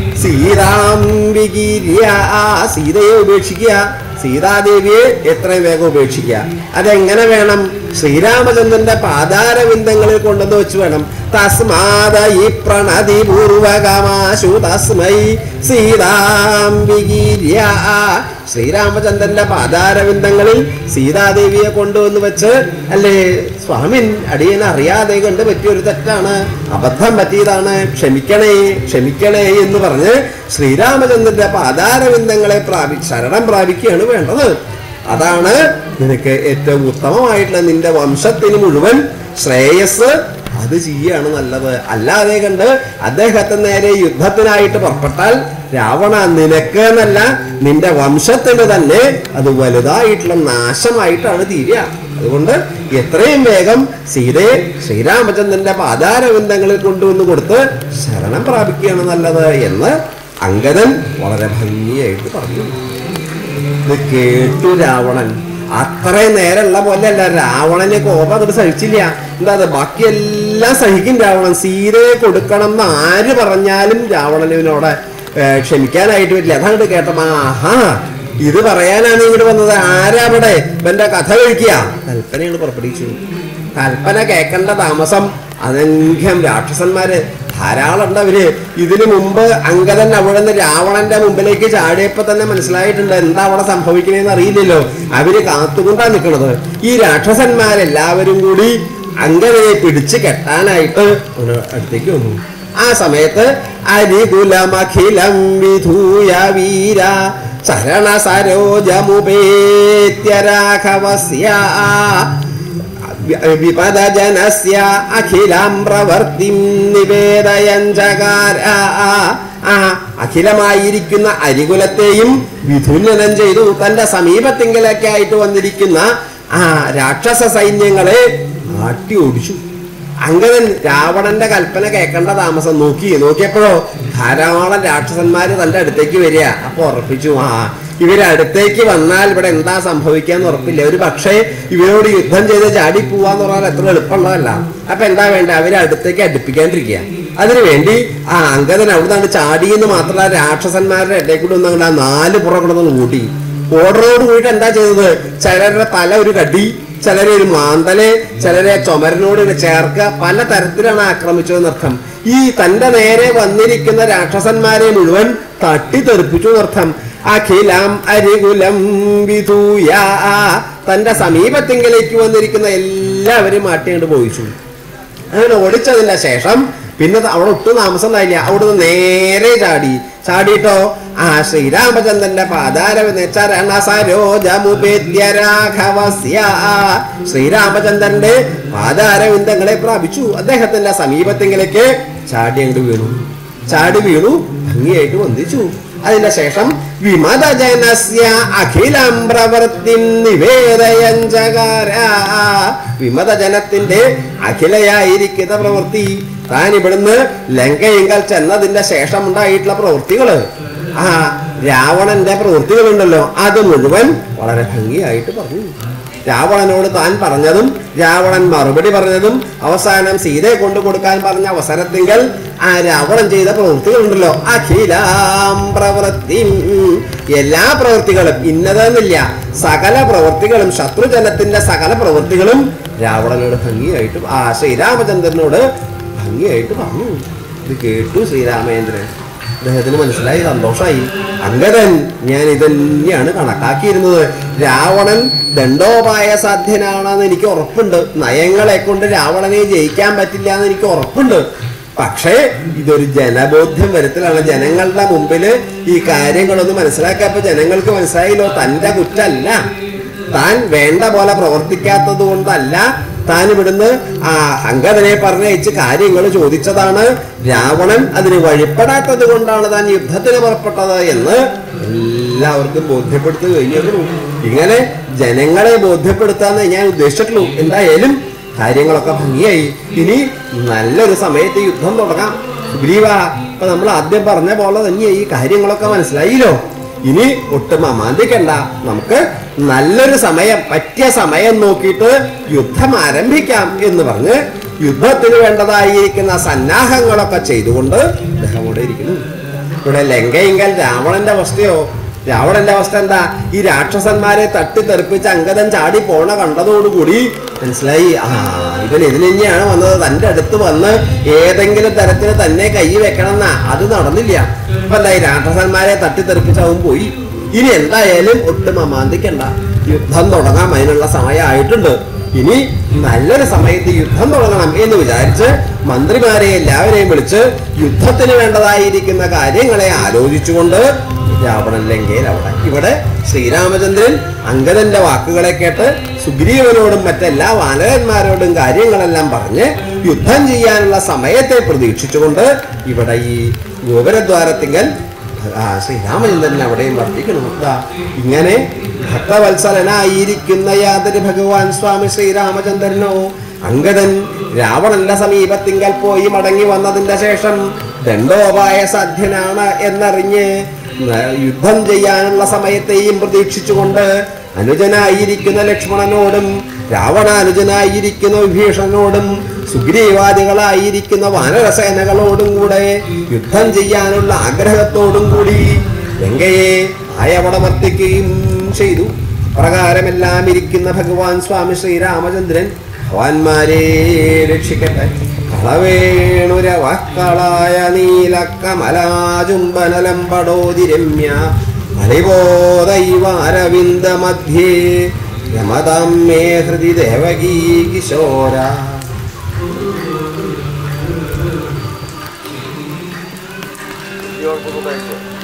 [SPEAKER 1] സീതാംബികിരിയ ആ സീതയെ ഉപേക്ഷിക്കുക സീതാദേവിയെ എത്രയും വേഗം ഉപേക്ഷിക്കുക അതെങ്ങനെ വേണം ശ്രീരാമചന്ദ്രന്റെ പാതാരവിന്ദങ്ങളിൽ കൊണ്ടുവന്ന് വെച്ച് വേണം തസ്മാത ഈ പ്രണതി പൂർവകമാശു തസ്മൈ സീതാംബികിര്യ ശ്രീരാമചന്ദ്രന്റെ പാതാരവിന്ദങ്ങളിൽ സീതാദേവിയെ കൊണ്ടുവന്ന് വെച്ച് അല്ലേ സ്വാമിൻ അടിയൻ അറിയാതെ കൊണ്ട് പറ്റിയൊരു തെറ്റാണ് അബദ്ധം പറ്റിയതാണ് ക്ഷമിക്കണേ ക്ഷമിക്കണേ എന്ന് പറഞ്ഞ് ശ്രീരാമചന്ദ്രന്റെ പാതാരവിന്ദങ്ങളെ പ്രാപി ശരണം പ്രാപിക്കുകയാണ് വേണ്ടത് അതാണ് നിനക്ക് ഏറ്റവും ഉത്തമമായിട്ടുള്ള നിന്റെ വംശത്തിന് മുഴുവൻ ശ്രേയസ് അത് ചെയ്യാണ് നല്ലത് അല്ലാതെ കണ്ട് അദ്ദേഹത്തെ നേരെ യുദ്ധത്തിനായിട്ട് പുറപ്പെട്ടാൽ രാവണ നിനക്ക് എന്നല്ല നിന്റെ വംശത്തിന് തന്നെ അത് വലുതായിട്ടുള്ള നാശമായിട്ടാണ് തീരുക അതുകൊണ്ട് എത്രയും വേഗം സീതയെ ശ്രീരാമചന്ദ്രന്റെ പാതാരവിന്ദങ്ങളിൽ കൊണ്ടുവന്ന് കൊടുത്ത് ശരണം പ്രാപിക്കുകയാണ് നല്ലത് എന്ന് അങ്കദൻ വളരെ ഭംഗിയായിട്ട് പറഞ്ഞു ഇത് കേട്ടു രാവണൻ അത്രയും നേരമുള്ള പോലെയല്ല രാവണന് കോപം അങ്ങോട്ട് സഹിച്ചില്ല എന്താ അത് ബാക്കിയെല്ലാം സഹിക്കും രാവണൻ സീതയെ കൊടുക്കണം എന്ന് ആര് പറഞ്ഞാലും രാവണന് ഇവനോട് ഏ, ക്ഷമിക്കാനായിട്ട് പറ്റില്ല അതങ്ങോട്ട് കേട്ടപ്പോ ആഹാ ഇത് പറയാനാണ് ഇങ്ങോട്ട് വന്നത് ആരാ അവിടെ ഇവന്റെ കഥ കഴിക്കുക കൽപ്പനയാണ് പുറപ്പെടുവിച്ചു കൽപ്പന കേൾക്കേണ്ട താമസം അനഘ്യം രാക്ഷസന്മാര് ധാരാളം ഉണ്ട് അവര് ഇതിനു മുമ്പ് അങ്കദൻ അവിടെ നിന്ന് രാവണന്റെ മുമ്പിലേക്ക് ചാടിയപ്പോ തന്നെ മനസ്സിലായിട്ടുണ്ട് എന്താ അവിടെ സംഭവിക്കണേന്ന് അറിയില്ലല്ലോ അവര് കാത്തുകൊണ്ടാ നിൽക്കുന്നത് ഈ രാക്ഷസന്മാരെല്ലാവരും കൂടി അങ്കദനെ പിടിച്ച് കെട്ടാനായിട്ട് ഒരു അടുത്തേക്ക് വന്നു ആ സമയത്ത് അരികുലമഖിലം വിധൂയ വീര ചരണ സരോജമുപേത്യ രാഘവസ്യ വിപദജനസ്യ അഖിലാം പ്രവർത്തിം നിവേദയൻ ചകാര ആ അഖിലമായിരിക്കുന്ന അരികുലത്തെയും വിധുലനം ചെയ്തു തന്റെ സമീപത്തിങ്കിലൊക്കെ വന്നിരിക്കുന്ന ആ രാക്ഷസ സൈന്യങ്ങളെ ആട്ടി ഓടിച്ചു അങ്കദൻ രാവണന്റെ കൽപ്പന കേൾക്കേണ്ട താമസം നോക്കി നോക്കിയപ്പോഴോ ധാരാളം രാക്ഷസന്മാര് തന്റെ അടുത്തേക്ക് വരിക അപ്പൊ ഉറപ്പിച്ചു ആ ഇവര് അടുത്തേക്ക് വന്നാൽ ഇവിടെ എന്താ സംഭവിക്കാന്ന് ഉറപ്പില്ല ഒരു പക്ഷേ ഇവരോട് യുദ്ധം ചെയ്ത് ചാടി പോവാന്ന് പറഞ്ഞാൽ എത്ര എളുപ്പമുള്ളതല്ല അപ്പൊ എന്താ വേണ്ട അവരെ അടുത്തേക്ക് അടുപ്പിക്കാണ്ടിരിക്കുക അതിനുവേണ്ടി ആ അങ്കദൻ അവിടുന്ന് ചാടി എന്ന് മാത്രമല്ല രാക്ഷസന്മാരുടെ ഇടയിൽ കൂടി ഒന്ന് അങ്ങട് ആ നാല് പുറം കൂടെ ഒന്ന് കൂട്ടി ഓർഡറോട് കൂടിയിട്ട് എന്താ ചെയ്തത് ചിലരുടെ തല ഒരു കടി ചിലരെ ഒരു മാന്തല് ചിലരെ ചുമരനോട് ഇങ്ങനെ ചേർക്കുക പല തരത്തിലാണ് ആക്രമിച്ചതെന്നർത്ഥം ഈ തന്റെ നേരെ വന്നിരിക്കുന്ന രാക്ഷസന്മാരെ മുഴുവൻ തട്ടിത്തെറിപ്പിച്ചു എന്നർത്ഥം അഖിലം അരികുലം വിധൂയ തന്റെ സമീപത്തെങ്കിലേക്ക് വന്നിരിക്കുന്ന എല്ലാവരും മാറ്റിക്കൊണ്ട് പോയിച്ചു അങ്ങനെ ഓടിച്ചതിന്റെ ശേഷം പിന്നെ ത- അവിടെ ഒട്ടും താമസം ഉണ്ടായില്ല അവിടുന്ന് നേരെ ചാടി ചാടിയിട്ടോ ആ ശ്രീരാമചന്ദ്രന്റെ പാതാരവിന്ദ ശ്രീരാമചന്ദ്രന്റെ പാതാരവിന്ദങ്ങളെ പ്രാപിച്ചു അദ്ദേഹത്തിന്റെ സമീപത്തെങ്കിലേക്ക് ചാടി അങ്ങോട്ട് വീണു ചാടി വീണു ഭംഗിയായിട്ട് വന്ദിച്ചു അതിന്റെ ശേഷം വിമതജനസ്യ അഖിലം പ്രവൃത്തി നിവേദയഞ്ചകാര വിമതജനത്തിന്റെ അഖിലയായിരിക്കുന്ന പ്രവൃത്തി താൻ ഇവിടുന്ന് ലങ്കയെങ്കൽ ചെന്നതിന്റെ ശേഷം ഉണ്ടായിട്ടുള്ള പ്രവൃത്തികള് ആ രാവണന്റെ പ്രവൃത്തികളുണ്ടല്ലോ അത് മുഴുവൻ വളരെ ഭംഗിയായിട്ട് പറഞ്ഞു രാവണനോട് താൻ പറഞ്ഞതും രാവണൻ മറുപടി പറഞ്ഞതും അവസാനം സീതയെ കൊണ്ടു കൊടുക്കാൻ പറഞ്ഞ അവസരത്തിങ്കൽ ആ രാവണൻ ചെയ്ത പ്രവൃത്തികളുണ്ടല്ലോ അഖിലാം പ്രവൃത്തി എല്ലാ പ്രവൃത്തികളും ഇന്നതെന്നില്ല സകല പ്രവൃത്തികളും ശത്രുജനത്തിന്റെ സകല പ്രവൃത്തികളും രാവണനോട് ഭംഗിയായിട്ട് ആ ശ്രീരാമചന്ദ്രനോട് ഭംഗിയായിട്ട് പറഞ്ഞു ഇത് കേട്ടു ശ്രീരാമചന്ദ്രൻ അദ്ദേഹത്തിന് മനസ്സിലായി സന്തോഷമായി അങ്കദൻ ഞാൻ ഇതന്നെയാണ് കണക്കാക്കിയിരുന്നത് രാവണൻ ദണ്ഡോപായ സാധ്യനാണെന്ന് എനിക്ക് ഉറപ്പുണ്ട് നയങ്ങളെ കൊണ്ട് രാവണനെ ജയിക്കാൻ പറ്റില്ല എന്ന് എനിക്ക് ഉറപ്പുണ്ട് പക്ഷേ ഇതൊരു ജനബോധ്യം വരത്തിലാണ് ജനങ്ങളുടെ മുമ്പിൽ ഈ കാര്യങ്ങളൊന്ന് മനസ്സിലാക്കാപ്പോ ജനങ്ങൾക്ക് മനസ്സിലായില്ലോ തന്റെ കുറ്റല്ല താൻ വേണ്ട പോലെ പ്രവർത്തിക്കാത്തത് കൊണ്ടല്ല താൻ ഇവിടുന്ന് ആ അങ്കദനെ പറഞ്ഞയച്ച് കാര്യങ്ങൾ ചോദിച്ചതാണ് രാവണൻ അതിന് വഴിപ്പെടാത്തത് കൊണ്ടാണ് താൻ യുദ്ധത്തിന് പുറപ്പെട്ടത് എന്ന് എല്ലാവർക്കും ബോധ്യപ്പെടുത്തി കഴിഞ്ഞുള്ളൂ ഇങ്ങനെ ജനങ്ങളെ ബോധ്യപ്പെടുത്താന്ന് ഞാൻ ഉദ്ദേശിച്ചിട്ടുള്ളൂ എന്തായാലും കാര്യങ്ങളൊക്കെ ഭംഗിയായി ഇനി നല്ലൊരു സമയത്ത് യുദ്ധം തുടങ്ങാം സുഗ്രീവ ഇപ്പൊ നമ്മൾ ആദ്യം പറഞ്ഞ പോലെ തന്നെ ഈ കാര്യങ്ങളൊക്കെ മനസ്സിലായില്ലോ ഇനി ഒട്ടും അമാന്തിക്കണ്ട നമുക്ക് നല്ലൊരു സമയം പറ്റിയ സമയം നോക്കിയിട്ട് യുദ്ധം ആരംഭിക്കാം എന്ന് പറഞ്ഞ് യുദ്ധത്തിന് വേണ്ടതായിരിക്കുന്ന സന്നാഹങ്ങളൊക്കെ ചെയ്തുകൊണ്ട് അദ്ദേഹം ഇവിടെ ഇരിക്കുന്നു ഇവിടെ ലങ്കയെങ്കിൽ രാവണന്റെ അവസ്ഥയോ രാവണന്റെ അവസ്ഥ എന്താ ഈ രാക്ഷസന്മാരെ തട്ടിത്തെറിപ്പിച്ച് അങ്കദൻ ചാടി പോണ കണ്ടതോടുകൂടി മനസ്സിലായി ആ ഇവൻ ഇതിന് തന്നെയാണ് വന്നത് തന്റെ അടുത്ത് വന്ന് ഏതെങ്കിലും തരത്തിൽ തന്നെ കൈ വെക്കണം എന്നാ അത് നടന്നില്ല ഇപ്പൊ എന്തായി രാക്ഷസന്മാരെ തട്ടിത്തെറിപ്പിച്ച് അവൻ പോയി ഇനി എന്തായാലും ഒട്ടും അമാന്തിക്കണ്ട യുദ്ധം തുടങ്ങാം അതിനുള്ള സമയമായിട്ടുണ്ട് ഇനി നല്ലൊരു സമയത്ത് യുദ്ധം തുടങ്ങണം എന്ന് വിചാരിച്ച് മന്ത്രിമാരെ എല്ലാവരെയും വിളിച്ച് യുദ്ധത്തിന് വേണ്ടതായിരിക്കുന്ന കാര്യങ്ങളെ ആലോചിച്ചുകൊണ്ട് രാവണൻ ലങ്കയിൽ അവിടെ ഇവിടെ ശ്രീരാമചന്ദ്രൻ അങ്കദന്റെ വാക്കുകളെ കേട്ട് സുഗ്രീവനോടും മറ്റെല്ലാ വാനരന്മാരോടും കാര്യങ്ങളെല്ലാം പറഞ്ഞ് യുദ്ധം ചെയ്യാനുള്ള സമയത്തെ പ്രതീക്ഷിച്ചുകൊണ്ട് ഇവിടെ ഈ ഗോപുരദ്വാരത്തിങ്കൽ ആ ശ്രീരാമചന്ദ്രൻ അവിടെയും വർദ്ധിക്കണം ദാ ഇങ്ങനെ ഭക്തവത്സലനായിരിക്കുന്ന യാതൊരു ഭഗവാൻ സ്വാമി ശ്രീരാമചന്ദ്രനോ അങ്കദൻ രാവണന്റെ സമീപത്തിങ്കൽ പോയി മടങ്ങി വന്നതിന്റെ ശേഷം ദണ്ഡോപായ സാധ്യനാണ് എന്നറിഞ്ഞ് ന- യുദ്ധം ചെയ്യാനുള്ള സമയത്തെയും പ്രതീക്ഷിച്ചുകൊണ്ട് അനുജനായിരിക്കുന്ന ലക്ഷ്മണനോടും രാവണാനുജനായിരിക്കുന്ന വിഭീഷണനോടും സുഗ്രീവാദികളായിരിക്കുന്ന വാനരസേനകളോടും കൂടെ യുദ്ധം ചെയ്യാനുള്ള ആഗ്രഹത്തോടും കൂടി ഗംഗയെ ആയവടമർത്തിക്കുകയും ചെയ്തു പ്രകാരമെല്ലാം ഇരിക്കുന്ന ഭഗവാൻ സ്വാമി ശ്രീരാമചന്ദ്രൻ ഭഗവാന്മാരെ രക്ഷിക്കട്ടെ കളവേണുരവക്കളായ നീലക്കമലാചുംബനലംബടോതി രമ്യ മണിബോധൈവാരവിന്ദ മധ്യേ രമതാം മേ ഹൃദി ദേവകീ കിശോര
[SPEAKER 2] Your Guru Vaishya.